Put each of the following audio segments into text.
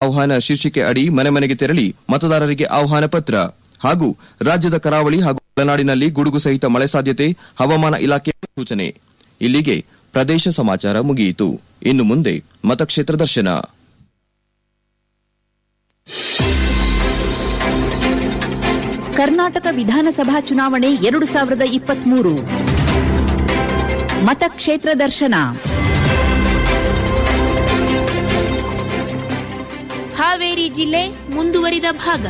ಆಹ್ವಾನ ಶೀರ್ಷಿಕೆ ಅಡಿ ಮನೆ ಮನೆಗೆ ತೆರಳಿ ಮತದಾರರಿಗೆ ಆಹ್ವಾನ ಪತ್ರ ಹಾಗೂ ರಾಜ್ಯದ ಕರಾವಳಿ ಹಾಗೂ ಒಳನಾಡಿನಲ್ಲಿ ಗುಡುಗು ಸಹಿತ ಮಳೆ ಸಾಧ್ಯತೆ ಹವಾಮಾನ ಇಲಾಖೆ ಸೂಚನೆ ಇಲ್ಲಿಗೆ ಪ್ರದೇಶ ಸಮಾಚಾರ ಮುಗಿಯಿತು ಇನ್ನು ಮುಂದೆ ಮತಕ್ಷೇತ್ರ ದರ್ಶನ ಕರ್ನಾಟಕ ವಿಧಾನಸಭಾ ಚುನಾವಣೆ ಎರಡು ಸಾವಿರದ ಇಪ್ಪತ್ಮೂರು ಮತಕ್ಷೇತ್ರ ದರ್ಶನ ಹಾವೇರಿ ಜಿಲ್ಲೆ ಮುಂದುವರಿದ ಭಾಗ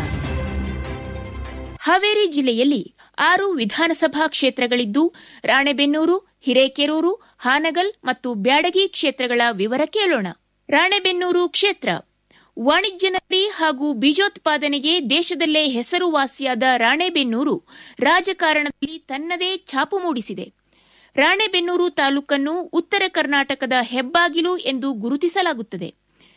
ಹಾವೇರಿ ಜಿಲ್ಲೆಯಲ್ಲಿ ಆರು ವಿಧಾನಸಭಾ ಕ್ಷೇತ್ರಗಳಿದ್ದು ರಾಣೆಬೆನ್ನೂರು ಹಿರೇಕೆರೂರು ಹಾನಗಲ್ ಮತ್ತು ಬ್ಯಾಡಗಿ ಕ್ಷೇತ್ರಗಳ ವಿವರ ಕೇಳೋಣ ರಾಣೆಬೆನ್ನೂರು ಕ್ಷೇತ್ರ ವಾಣಿಜ್ಯನಲ್ಲಿ ಹಾಗೂ ಬೀಜೋತ್ಪಾದನೆಗೆ ದೇಶದಲ್ಲೇ ಹೆಸರುವಾಸಿಯಾದ ರಾಣೆಬೆನ್ನೂರು ರಾಜಕಾರಣದಲ್ಲಿ ತನ್ನದೇ ಛಾಪು ಮೂಡಿಸಿದೆ ರಾಣೆಬೆನ್ನೂರು ತಾಲೂಕನ್ನು ಉತ್ತರ ಕರ್ನಾಟಕದ ಹೆಬ್ಬಾಗಿಲು ಎಂದು ಗುರುತಿಸಲಾಗುತ್ತದೆ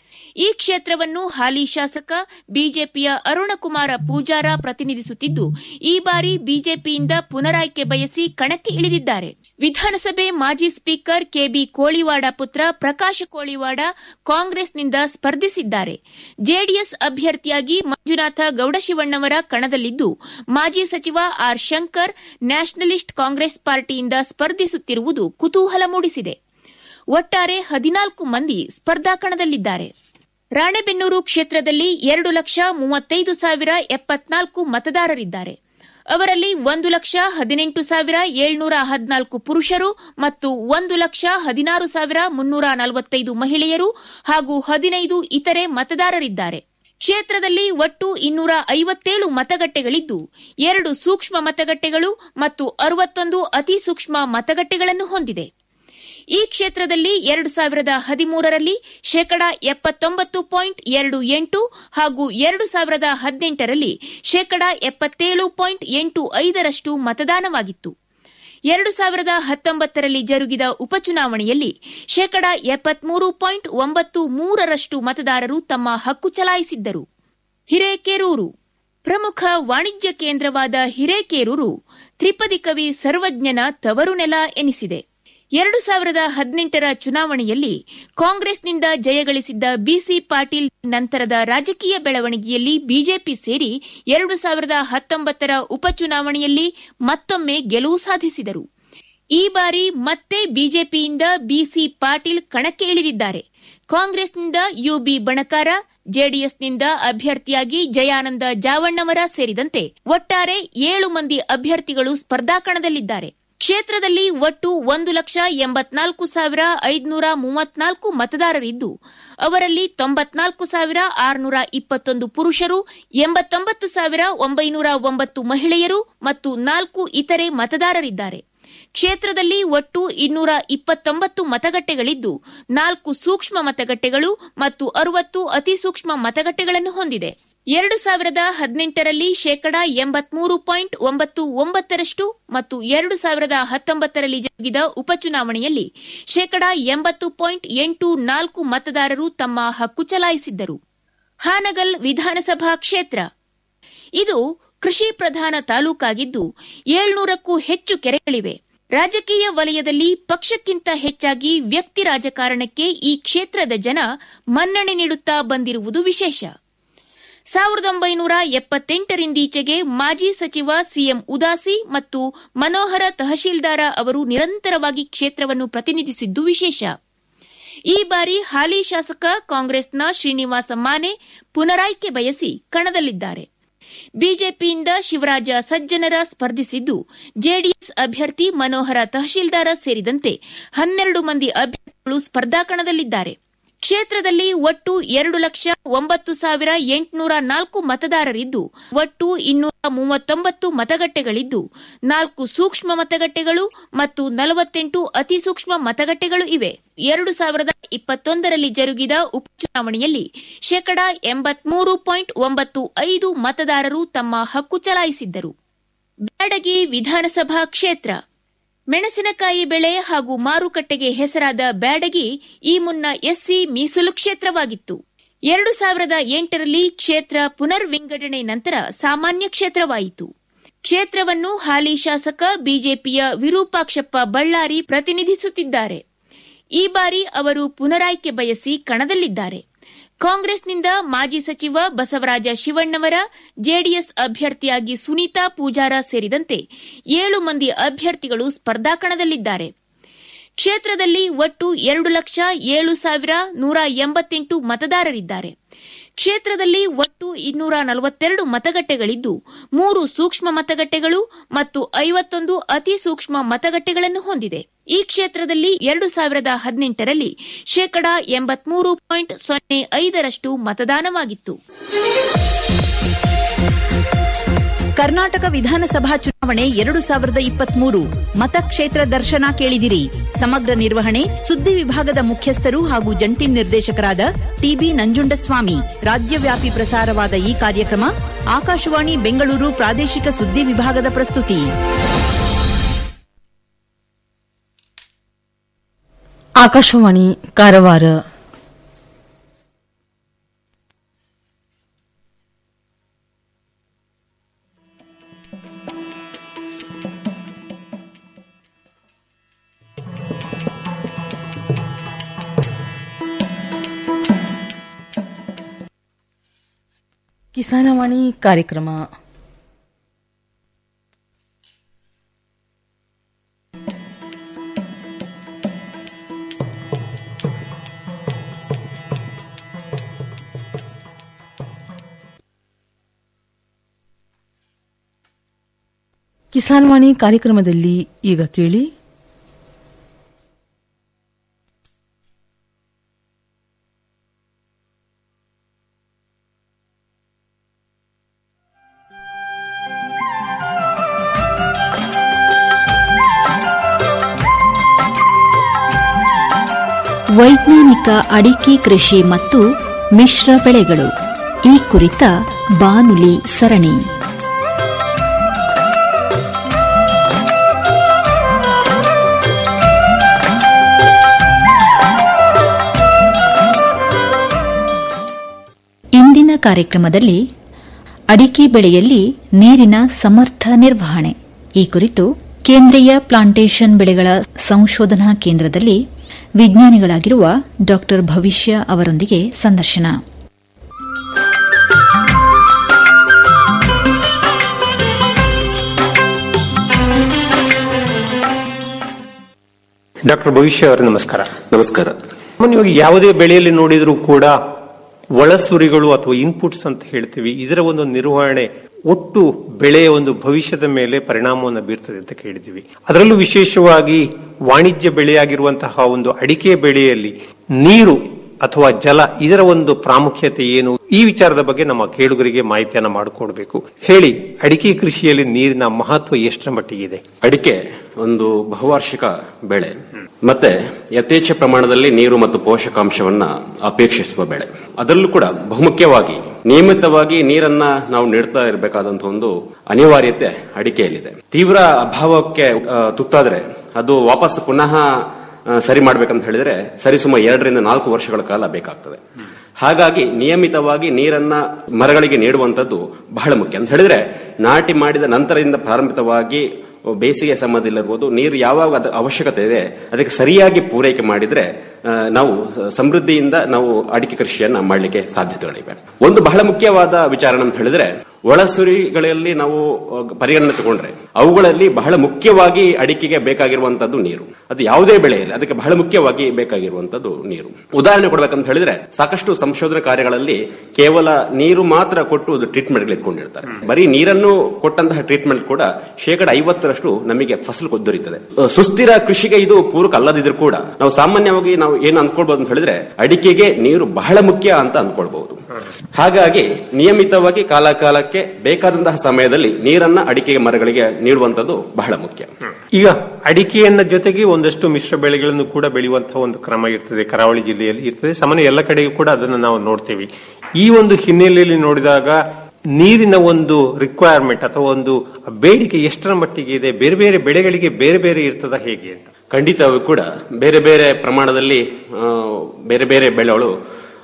ಈ ಕ್ಷೇತ್ರವನ್ನು ಹಾಲಿ ಶಾಸಕ ಬಿಜೆಪಿಯ ಅರುಣಕುಮಾರ ಪೂಜಾರ ಪ್ರತಿನಿಧಿಸುತ್ತಿದ್ದು ಈ ಬಾರಿ ಬಿಜೆಪಿಯಿಂದ ಪುನರಾಯ್ಕೆ ಬಯಸಿ ಕಣಕ್ಕೆ ಇಳಿದಿದ್ದಾರೆ ವಿಧಾನಸಭೆ ಮಾಜಿ ಸ್ಪೀಕರ್ ಕೆಬಿ ಕೋಳಿವಾಡ ಪುತ್ರ ಪ್ರಕಾಶ ಕೋಳಿವಾಡ ಕಾಂಗ್ರೆಸ್ನಿಂದ ಸ್ಪರ್ಧಿಸಿದ್ದಾರೆ ಜೆಡಿಎಸ್ ಅಭ್ಯರ್ಥಿಯಾಗಿ ಮಂಜುನಾಥ ಗೌಡಶಿವಣ್ಣವರ ಕಣದಲ್ಲಿದ್ದು ಮಾಜಿ ಸಚಿವ ಆರ್ ಶಂಕರ್ ನ್ಯಾಷನಲಿಸ್ಟ್ ಕಾಂಗ್ರೆಸ್ ಪಾರ್ಟಿಯಿಂದ ಸ್ಪರ್ಧಿಸುತ್ತಿರುವುದು ಕುತೂಹಲ ಮೂಡಿಸಿದೆ ಒಟ್ಟಾರೆ ಹದಿನಾಲ್ಕು ಮಂದಿ ಸ್ಪರ್ಧಾ ಕಣದಲ್ಲಿದ್ದಾರೆ ರಾಣೆಬೆನ್ನೂರು ಕ್ಷೇತ್ರದಲ್ಲಿ ಎರಡು ಲಕ್ಷ ಮೂವತ್ತೈದು ಸಾವಿರ ಎಪ್ಪತ್ನಾಲ್ಕು ಮತದಾರರಿದ್ದಾರೆ ಅವರಲ್ಲಿ ಒಂದು ಲಕ್ಷ ಹದಿನೆಂಟು ಸಾವಿರ ಏಳ್ನೂರ ಹದಿನಾಲ್ಕು ಪುರುಷರು ಮತ್ತು ಒಂದು ಲಕ್ಷ ಹದಿನಾರು ಸಾವಿರ ಮುನ್ನೂರ ನಲವತ್ತೈದು ಮಹಿಳೆಯರು ಹಾಗೂ ಹದಿನೈದು ಇತರೆ ಮತದಾರರಿದ್ದಾರೆ ಕ್ಷೇತ್ರದಲ್ಲಿ ಒಟ್ಟು ಇನ್ನೂರ ಐವತ್ತೇಳು ಮತಗಟ್ಟೆಗಳಿದ್ದು ಎರಡು ಸೂಕ್ಷ್ಮ ಮತಗಟ್ಟೆಗಳು ಮತ್ತು ಅರವತ್ತೊಂದು ಅತಿ ಸೂಕ್ಷ್ಮ ಮತಗಟ್ಟೆಗಳನ್ನು ಹೊಂದಿದೆ ಈ ಕ್ಷೇತ್ರದಲ್ಲಿ ಎರಡು ಸಾವಿರದ ಹದಿಮೂರರಲ್ಲಿ ಶೇಕಡಾ ಎಪ್ಪತ್ತೊಂಬತ್ತು ಪಾಯಿಂಟ್ ಎರಡು ಎಂಟು ಹಾಗೂ ಎರಡು ಸಾವಿರದ ಹದಿನೆಂಟರಲ್ಲಿ ಶೇಕಡಾ ಎಪ್ಪತ್ತೇಳು ಪಾಯಿಂಟ್ ಎಂಟು ಐದರಷ್ಟು ಮತದಾನವಾಗಿತ್ತು ಎರಡು ಸಾವಿರದ ಹತ್ತೊಂಬತ್ತರಲ್ಲಿ ಜರುಗಿದ ಉಪಚುನಾವಣೆಯಲ್ಲಿ ಶೇಕಡಾ ಎಪ್ಪತ್ಮೂರು ಪಾಯಿಂಟ್ ಒಂಬತ್ತು ಮೂರರಷ್ಟು ಮತದಾರರು ತಮ್ಮ ಹಕ್ಕು ಚಲಾಯಿಸಿದ್ದರು ಹಿರೇಕೆರೂರು ಪ್ರಮುಖ ವಾಣಿಜ್ಯ ಕೇಂದ್ರವಾದ ಹಿರೇಕೆರೂರು ತ್ರಿಪದಿ ಕವಿ ಸರ್ವಜ್ಞನ ತವರು ನೆಲ ಎನಿಸಿದೆ ಎರಡು ಸಾವಿರದ ಹದಿನೆಂಟರ ಚುನಾವಣೆಯಲ್ಲಿ ಕಾಂಗ್ರೆಸ್ನಿಂದ ಜಯಗಳಿಸಿದ್ದ ಬಿಸಿ ಪಾಟೀಲ್ ನಂತರದ ರಾಜಕೀಯ ಬೆಳವಣಿಗೆಯಲ್ಲಿ ಬಿಜೆಪಿ ಸೇರಿ ಎರಡು ಸಾವಿರದ ಹತ್ತೊಂಬತ್ತರ ಉಪಚುನಾವಣೆಯಲ್ಲಿ ಮತ್ತೊಮ್ಮೆ ಗೆಲುವು ಸಾಧಿಸಿದರು ಈ ಬಾರಿ ಮತ್ತೆ ಬಿಜೆಪಿಯಿಂದ ಬಿಸಿ ಪಾಟೀಲ್ ಕಣಕ್ಕೆ ಇಳಿದಿದ್ದಾರೆ ಕಾಂಗ್ರೆಸ್ನಿಂದ ಯುಬಿ ಬಣಕಾರ ಜೆಡಿಎಸ್ನಿಂದ ಅಭ್ಯರ್ಥಿಯಾಗಿ ಜಯಾನಂದ ಜಾವಣ್ಣವರ ಸೇರಿದಂತೆ ಒಟ್ಟಾರೆ ಏಳು ಮಂದಿ ಅಭ್ಯರ್ಥಿಗಳು ಸ್ಪರ್ಧಾಕಣದಲ್ಲಿದ್ದಾರೆ ಕ್ಷೇತ್ರದಲ್ಲಿ ಒಟ್ಟು ಒಂದು ಲಕ್ಷ ಎಂಬತ್ನಾಲ್ಕು ಸಾವಿರ ಐದುನೂರ ಮೂವತ್ನಾಲ್ಕು ಮತದಾರರಿದ್ದು ಅವರಲ್ಲಿ ತೊಂಬತ್ನಾಲ್ಕು ಸಾವಿರ ಆರುನೂರ ಇಪ್ಪತ್ತೊಂದು ಪುರುಷರು ಎಂಬತ್ತೊಂಬತ್ತು ಸಾವಿರ ಒಂಬೈನೂರ ಒಂಬತ್ತು ಮಹಿಳೆಯರು ಮತ್ತು ನಾಲ್ಕು ಇತರೆ ಮತದಾರರಿದ್ದಾರೆ ಕ್ಷೇತ್ರದಲ್ಲಿ ಒಟ್ಟು ಇನ್ನೂರ ಇಪ್ಪತ್ತೊಂಬತ್ತು ಮತಗಟ್ಟೆಗಳಿದ್ದು ನಾಲ್ಕು ಸೂಕ್ಷ್ಮ ಮತಗಟ್ಟೆಗಳು ಮತ್ತು ಅರವತ್ತು ಅತಿ ಸೂಕ್ಷ್ಮ ಮತಗಟ್ಟೆಗಳನ್ನು ಹೊಂದಿದೆ ಎರಡು ಸಾವಿರದ ಹದಿನೆಂಟರಲ್ಲಿ ಶೇಕಡಾ ಎಂಬತ್ಮೂರು ಪಾಯಿಂಟ್ ಒಂಬತ್ತು ಒಂಬತ್ತರಷ್ಟು ಮತ್ತು ಎರಡು ಸಾವಿರದ ಹತ್ತೊಂಬತ್ತರಲ್ಲಿ ಜರುಗಿದ ಉಪಚುನಾವಣೆಯಲ್ಲಿ ಶೇಕಡಾ ಎಂಬತ್ತು ಪಾಯಿಂಟ್ ಎಂಟು ನಾಲ್ಕು ಮತದಾರರು ತಮ್ಮ ಹಕ್ಕು ಚಲಾಯಿಸಿದ್ದರು ಹಾನಗಲ್ ವಿಧಾನಸಭಾ ಕ್ಷೇತ್ರ ಇದು ಕೃಷಿ ಪ್ರಧಾನ ತಾಲೂಕಾಗಿದ್ದು ಏಳ್ನೂರಕ್ಕೂ ಹೆಚ್ಚು ಕೆರೆಗಳಿವೆ ರಾಜಕೀಯ ವಲಯದಲ್ಲಿ ಪಕ್ಷಕ್ಕಿಂತ ಹೆಚ್ಚಾಗಿ ವ್ಯಕ್ತಿ ರಾಜಕಾರಣಕ್ಕೆ ಈ ಕ್ಷೇತ್ರದ ಜನ ಮನ್ನಣೆ ನೀಡುತ್ತಾ ಬಂದಿರುವುದು ವಿಶೇಷ ಸಾವಿರದ ಒಂಬೈನೂರ ಎಪ್ಪತ್ತೆಂಟರಿಂದೀಚೆಗೆ ಮಾಜಿ ಸಚಿವ ಸಿಎಂ ಉದಾಸಿ ಮತ್ತು ಮನೋಹರ ತಹಶೀಲ್ದಾರ ಅವರು ನಿರಂತರವಾಗಿ ಕ್ಷೇತ್ರವನ್ನು ಪ್ರತಿನಿಧಿಸಿದ್ದು ವಿಶೇಷ ಈ ಬಾರಿ ಹಾಲಿ ಶಾಸಕ ಕಾಂಗ್ರೆಸ್ನ ಶ್ರೀನಿವಾಸ ಮಾನೆ ಪುನರಾಯ್ಕೆ ಬಯಸಿ ಕಣದಲ್ಲಿದ್ದಾರೆ ಬಿಜೆಪಿಯಿಂದ ಶಿವರಾಜ ಸಜ್ಜನರ ಸ್ಪರ್ಧಿಸಿದ್ದು ಜೆಡಿಎಸ್ ಅಭ್ಯರ್ಥಿ ಮನೋಹರ ತಹಶೀಲ್ದಾರ ಸೇರಿದಂತೆ ಹನ್ನೆರಡು ಮಂದಿ ಅಭ್ಯರ್ಥಿಗಳು ಸ್ಪರ್ಧಾಕಣದಲ್ಲಿದ್ದಾರೆ ಕ್ಷೇತ್ರದಲ್ಲಿ ಒಟ್ಟು ಎರಡು ಲಕ್ಷ ಒಂಬತ್ತು ಸಾವಿರ ಎಂಟುನೂರ ನಾಲ್ಕು ಮತದಾರರಿದ್ದು ಒಟ್ಟು ಇನ್ನೂರ ಮೂವತ್ತೊಂಬತ್ತು ಮತಗಟ್ಟೆಗಳಿದ್ದು ನಾಲ್ಕು ಸೂಕ್ಷ್ಮ ಮತಗಟ್ಟೆಗಳು ಮತ್ತು ನಲವತ್ತೆಂಟು ಅತಿ ಸೂಕ್ಷ್ಮ ಮತಗಟ್ಟೆಗಳು ಇವೆ ಎರಡು ಸಾವಿರದ ಇಪ್ಪತ್ತೊಂದರಲ್ಲಿ ಜರುಗಿದ ಉಪಚುನಾವಣೆಯಲ್ಲಿ ಶೇಕಡಾ ಎಂಬತ್ಮೂರು ಪಾಯಿಂಟ್ ಒಂಬತ್ತು ಐದು ಮತದಾರರು ತಮ್ಮ ಹಕ್ಕು ಚಲಾಯಿಸಿದ್ದರು ಬ್ಯಾಡಗಿ ವಿಧಾನಸಭಾ ಕ್ಷೇತ್ರ ಮೆಣಸಿನಕಾಯಿ ಬೆಳೆ ಹಾಗೂ ಮಾರುಕಟ್ಟೆಗೆ ಹೆಸರಾದ ಬ್ಯಾಡಗಿ ಈ ಮುನ್ನ ಎಸ್ಸಿ ಮೀಸಲು ಕ್ಷೇತ್ರವಾಗಿತ್ತು ಎರಡು ಸಾವಿರದ ಎಂಟರಲ್ಲಿ ಕ್ಷೇತ್ರ ಪುನರ್ ವಿಂಗಡಣೆ ನಂತರ ಸಾಮಾನ್ಯ ಕ್ಷೇತ್ರವಾಯಿತು ಕ್ಷೇತ್ರವನ್ನು ಹಾಲಿ ಶಾಸಕ ಬಿಜೆಪಿಯ ವಿರೂಪಾಕ್ಷಪ್ಪ ಬಳ್ಳಾರಿ ಪ್ರತಿನಿಧಿಸುತ್ತಿದ್ದಾರೆ ಈ ಬಾರಿ ಅವರು ಪುನರಾಯ್ಕೆ ಬಯಸಿ ಕಣದಲ್ಲಿದ್ದಾರೆ ಕಾಂಗ್ರೆಸ್ನಿಂದ ಮಾಜಿ ಸಚಿವ ಬಸವರಾಜ ಶಿವಣ್ಣವರ ಜೆಡಿಎಸ್ ಅಭ್ಯರ್ಥಿಯಾಗಿ ಸುನೀತಾ ಪೂಜಾರ ಸೇರಿದಂತೆ ಏಳು ಮಂದಿ ಅಭ್ಯರ್ಥಿಗಳು ಸ್ಪರ್ಧಾಕಣದಲ್ಲಿದ್ದಾರೆ ಕ್ಷೇತ್ರದಲ್ಲಿ ಒಟ್ಟು ಎರಡು ಲಕ್ಷ ಏಳು ಸಾವಿರ ನೂರ ಎಂಬತ್ತೆಂಟು ಮತದಾರರಿದ್ದಾರೆ ಕ್ಷೇತ್ರದಲ್ಲಿ ಒಟ್ಟು ಇನ್ನೂರ ನಲವತ್ತೆರಡು ಮತಗಟ್ಟೆಗಳಿದ್ದು ಮೂರು ಸೂಕ್ಷ್ಮ ಮತಗಟ್ಟೆಗಳು ಮತ್ತು ಐವತ್ತೊಂದು ಅತಿ ಸೂಕ್ಷ್ಮ ಮತಗಟ್ಟೆಗಳನ್ನು ಹೊಂದಿದೆ ಈ ಕ್ಷೇತ್ರದಲ್ಲಿ ಎರಡು ಸಾವಿರದ ಹದಿನೆಂಟರಲ್ಲಿ ಶೇಕಡಾ ಎಂಬತ್ಮೂರು ಪಾಯಿಂಟ್ ಸೊನ್ನೆ ಐದರಷ್ಟು ಮತದಾನವಾಗಿತ್ತು ಕರ್ನಾಟಕ ವಿಧಾನಸಭಾ ಚುನಾವಣೆ ಎರಡು ಸಾವಿರದ ಇಪ್ಪತ್ಮೂರು ಮತಕ್ಷೇತ್ರ ದರ್ಶನ ಕೇಳಿದಿರಿ ಸಮಗ್ರ ನಿರ್ವಹಣೆ ಸುದ್ದಿ ವಿಭಾಗದ ಮುಖ್ಯಸ್ಥರು ಹಾಗೂ ಜಂಟಿ ನಿರ್ದೇಶಕರಾದ ಟಿಬಿ ನಂಜುಂಡಸ್ವಾಮಿ ರಾಜ್ಯವ್ಯಾಪಿ ಪ್ರಸಾರವಾದ ಈ ಕಾರ್ಯಕ್ರಮ ಆಕಾಶವಾಣಿ ಬೆಂಗಳೂರು ಪ್ರಾದೇಶಿಕ ಸುದ್ದಿ ವಿಭಾಗದ ಪ್ರಸ್ತುತಿ ಆಕಾಶವಾಣಿ ಕಾರವಾರ ಕಿಸಾನವಾಣಿ ಕಾರ್ಯಕ್ರಮ ಕಿಸಾನ್ವಾಣಿ ಕಾರ್ಯಕ್ರಮದಲ್ಲಿ ಈಗ ಕೇಳಿ ವೈಜ್ಞಾನಿಕ ಅಡಿಕೆ ಕೃಷಿ ಮತ್ತು ಮಿಶ್ರ ಬೆಳೆಗಳು ಈ ಕುರಿತ ಬಾನುಲಿ ಸರಣಿ ಇಂದಿನ ಕಾರ್ಯಕ್ರಮದಲ್ಲಿ ಅಡಿಕೆ ಬೆಳೆಯಲ್ಲಿ ನೀರಿನ ಸಮರ್ಥ ನಿರ್ವಹಣೆ ಈ ಕುರಿತು ಕೇಂದ್ರೀಯ ಪ್ಲಾಂಟೇಶನ್ ಬೆಳೆಗಳ ಸಂಶೋಧನಾ ಕೇಂದ್ರದಲ್ಲಿ ವಿಜ್ಞಾನಿಗಳಾಗಿರುವ ಡಾ ಭವಿಷ್ಯ ಅವರೊಂದಿಗೆ ಸಂದರ್ಶನ ಡಾಕ್ಟರ್ ಭವಿಷ್ಯ ಅವರೇ ನಮಸ್ಕಾರ ನಮಸ್ಕಾರ ಸಾಮಾನ್ಯವಾಗಿ ಯಾವುದೇ ಬೆಳೆಯಲ್ಲಿ ನೋಡಿದರೂ ಕೂಡ ಒಳಸುರಿಗಳು ಅಥವಾ ಇನ್ಪುಟ್ಸ್ ಅಂತ ಹೇಳ್ತೀವಿ ಇದರ ಒಂದು ನಿರ್ವಹಣೆ ಒಟ್ಟು ಬೆಳೆಯ ಒಂದು ಭವಿಷ್ಯದ ಮೇಲೆ ಪರಿಣಾಮವನ್ನು ಬೀರ್ತದೆ ಅಂತ ಕೇಳಿದ್ದೀವಿ ಅದರಲ್ಲೂ ವಿಶೇಷವಾಗಿ ವಾಣಿಜ್ಯ ಬೆಳೆಯಾಗಿರುವಂತಹ ಒಂದು ಅಡಿಕೆ ಬೆಳೆಯಲ್ಲಿ ನೀರು ಅಥವಾ ಜಲ ಇದರ ಒಂದು ಪ್ರಾಮುಖ್ಯತೆ ಏನು ಈ ವಿಚಾರದ ಬಗ್ಗೆ ನಮ್ಮ ಕೇಳುಗರಿಗೆ ಮಾಹಿತಿಯನ್ನ ಮಾಡಿಕೊಡ್ಬೇಕು ಹೇಳಿ ಅಡಿಕೆ ಕೃಷಿಯಲ್ಲಿ ನೀರಿನ ಮಹತ್ವ ಎಷ್ಟರ ಮಟ್ಟಿಗಿದೆ ಅಡಿಕೆ ಒಂದು ಬಹುವಾರ್ಷಿಕ ಬೆಳೆ ಮತ್ತೆ ಯಥೇಚ್ಛ ಪ್ರಮಾಣದಲ್ಲಿ ನೀರು ಮತ್ತು ಪೋಷಕಾಂಶವನ್ನ ಅಪೇಕ್ಷಿಸುವ ಬೆಳೆ ಅದರಲ್ಲೂ ಕೂಡ ಬಹುಮುಖ್ಯವಾಗಿ ನಿಯಮಿತವಾಗಿ ನೀರನ್ನ ನಾವು ನೀಡ್ತಾ ಇರಬೇಕಾದಂತಹ ಒಂದು ಅನಿವಾರ್ಯತೆ ಅಡಿಕೆಯಲ್ಲಿದೆ ತೀವ್ರ ಅಭಾವಕ್ಕೆ ಆ, ತುತ್ತಾದ್ರೆ ಅದು ವಾಪಸ್ ಪುನಃ ಆ, ಸರಿ ಮಾಡ್ಬೇಕಂತ ಹೇಳಿದ್ರೆ ಸರಿಸುಮಾರು ಎರಡರಿಂದ ನಾಲ್ಕು ವರ್ಷಗಳ ಕಾಲ ಬೇಕಾಗ್ತದೆ ಹಾಗಾಗಿ ನಿಯಮಿತವಾಗಿ ನೀರನ್ನ ಮರಗಳಿಗೆ ನೀಡುವಂತದ್ದು ಬಹಳ ಮುಖ್ಯ ಅಂತ ಹೇಳಿದ್ರೆ ನಾಟಿ ಮಾಡಿದ ನಂತರದಿಂದ ಪ್ರಾರಂಭಿತವಾಗಿ ಬೇಸಿಗೆ ಸಮಯದಲ್ಲಿರ್ಬೋದು ನೀರು ಯಾವಾಗ ಅದ ಅವಶ್ಯಕತೆ ಇದೆ ಅದಕ್ಕೆ ಸರಿಯಾಗಿ ಪೂರೈಕೆ ಮಾಡಿದ್ರೆ ಆ, ನಾವು ಸಮೃದ್ಧಿಯಿಂದ ನಾವು ಅಡಿಕೆ ಕೃಷಿಯನ್ನ ಮಾಡಲಿಕ್ಕೆ ಸಾಧ್ಯತೆಗಳಿವೆ ಒಂದು ಬಹಳ ಮುಖ್ಯವಾದ ವಿಚಾರ ಅಂತ ಹೇಳಿದ್ರೆ ಒಳಸುರಿಗಳಲ್ಲಿ ನಾವು ಆ, ಪರಿಗಣನೆ ತಗೊಂಡ್ರೆ ಅವುಗಳಲ್ಲಿ ಬಹಳ ಮುಖ್ಯವಾಗಿ ಅಡಿಕೆಗೆ ಬೇಕಾಗಿರುವಂತದ್ದು ನೀರು ಅದು ಯಾವುದೇ ಬೆಳೆ ಇರಲಿ ಅದಕ್ಕೆ ಬಹಳ ಮುಖ್ಯವಾಗಿ ಬೇಕಾಗಿರುವಂತದ್ದು ನೀರು ಉದಾಹರಣೆ ಕೊಡ್ಬೇಕಂತ ಹೇಳಿದ್ರೆ ಸಾಕಷ್ಟು ಸಂಶೋಧನಾ ಕಾರ್ಯಗಳಲ್ಲಿ ಕೇವಲ ನೀರು ಮಾತ್ರ ಕೊಟ್ಟು ಅದು ಟ್ರೀಟ್ಮೆಂಟ್ ಇಟ್ಕೊಂಡಿರ್ತಾರೆ ಬರೀ ನೀರನ್ನು ಕೊಟ್ಟಂತಹ ಟ್ರೀಟ್ಮೆಂಟ್ ಕೂಡ ಶೇಕಡ ಐವತ್ತರಷ್ಟು ನಮಗೆ ಫಸಲು ದೊರೀತದೆ ಅಹ್, ಸುಸ್ಥಿರ ಕೃಷಿಗೆ ಇದು ಪೂರಕ ಅಲ್ಲದಿದ್ರು ಕೂಡ ನಾವು ಸಾಮಾನ್ಯವಾಗಿ ನಾವು ಏನು ಅಂದ್ಕೊಳ್ಬಹುದು ಅಂತ ಹೇಳಿದ್ರೆ ಅಡಿಕೆಗೆ ನೀರು ಬಹಳ ಮುಖ್ಯ ಅಂತ ಅಂದ್ಕೊಳ್ಬಹುದು ಹಾಗಾಗಿ ನಿಯಮಿತವಾಗಿ ಕಾಲ ಕಾಲಕ್ಕೆ ಬೇಕಾದಂತಹ ಸಮಯದಲ್ಲಿ ನೀರನ್ನ ಅಡಿಕೆ ಮರಗಳಿಗೆ ನೀಡುವಂತದ್ದು ಬಹಳ ಮುಖ್ಯ ಈಗ ಅಡಿಕೆಯನ್ನ ಜೊತೆಗೆ ಒಂದಷ್ಟು ಮಿಶ್ರ ಬೆಳೆಗಳನ್ನು ಕೂಡ ಬೆಳೆಯುವಂತಹ ಒಂದು ಕ್ರಮ ಇರ್ತದೆ ಕರಾವಳಿ ಜಿಲ್ಲೆಯಲ್ಲಿ ಇರ್ತದೆ ಸಾಮಾನ್ಯ ಎಲ್ಲ ಕಡೆಗೂ ಕೂಡ ಅದನ್ನು ನಾವು ನೋಡ್ತೇವೆ ಈ ಒಂದು ಹಿನ್ನೆಲೆಯಲ್ಲಿ ನೋಡಿದಾಗ ನೀರಿನ ಒಂದು ರಿಕ್ವೈರ್ಮೆಂಟ್ ಅಥವಾ ಒಂದು ಬೇಡಿಕೆ ಎಷ್ಟರ ಮಟ್ಟಿಗೆ ಇದೆ ಬೇರೆ ಬೇರೆ ಬೆಳೆಗಳಿಗೆ ಬೇರೆ ಬೇರೆ ಇರ್ತದ ಹೇಗೆ ಅಂತ ಖಂಡಿತವೂ ಕೂಡ ಬೇರೆ ಬೇರೆ ಪ್ರಮಾಣದಲ್ಲಿ ಆ, ಬೇರೆ ಬೇರೆ ಬೆಳೆಗಳು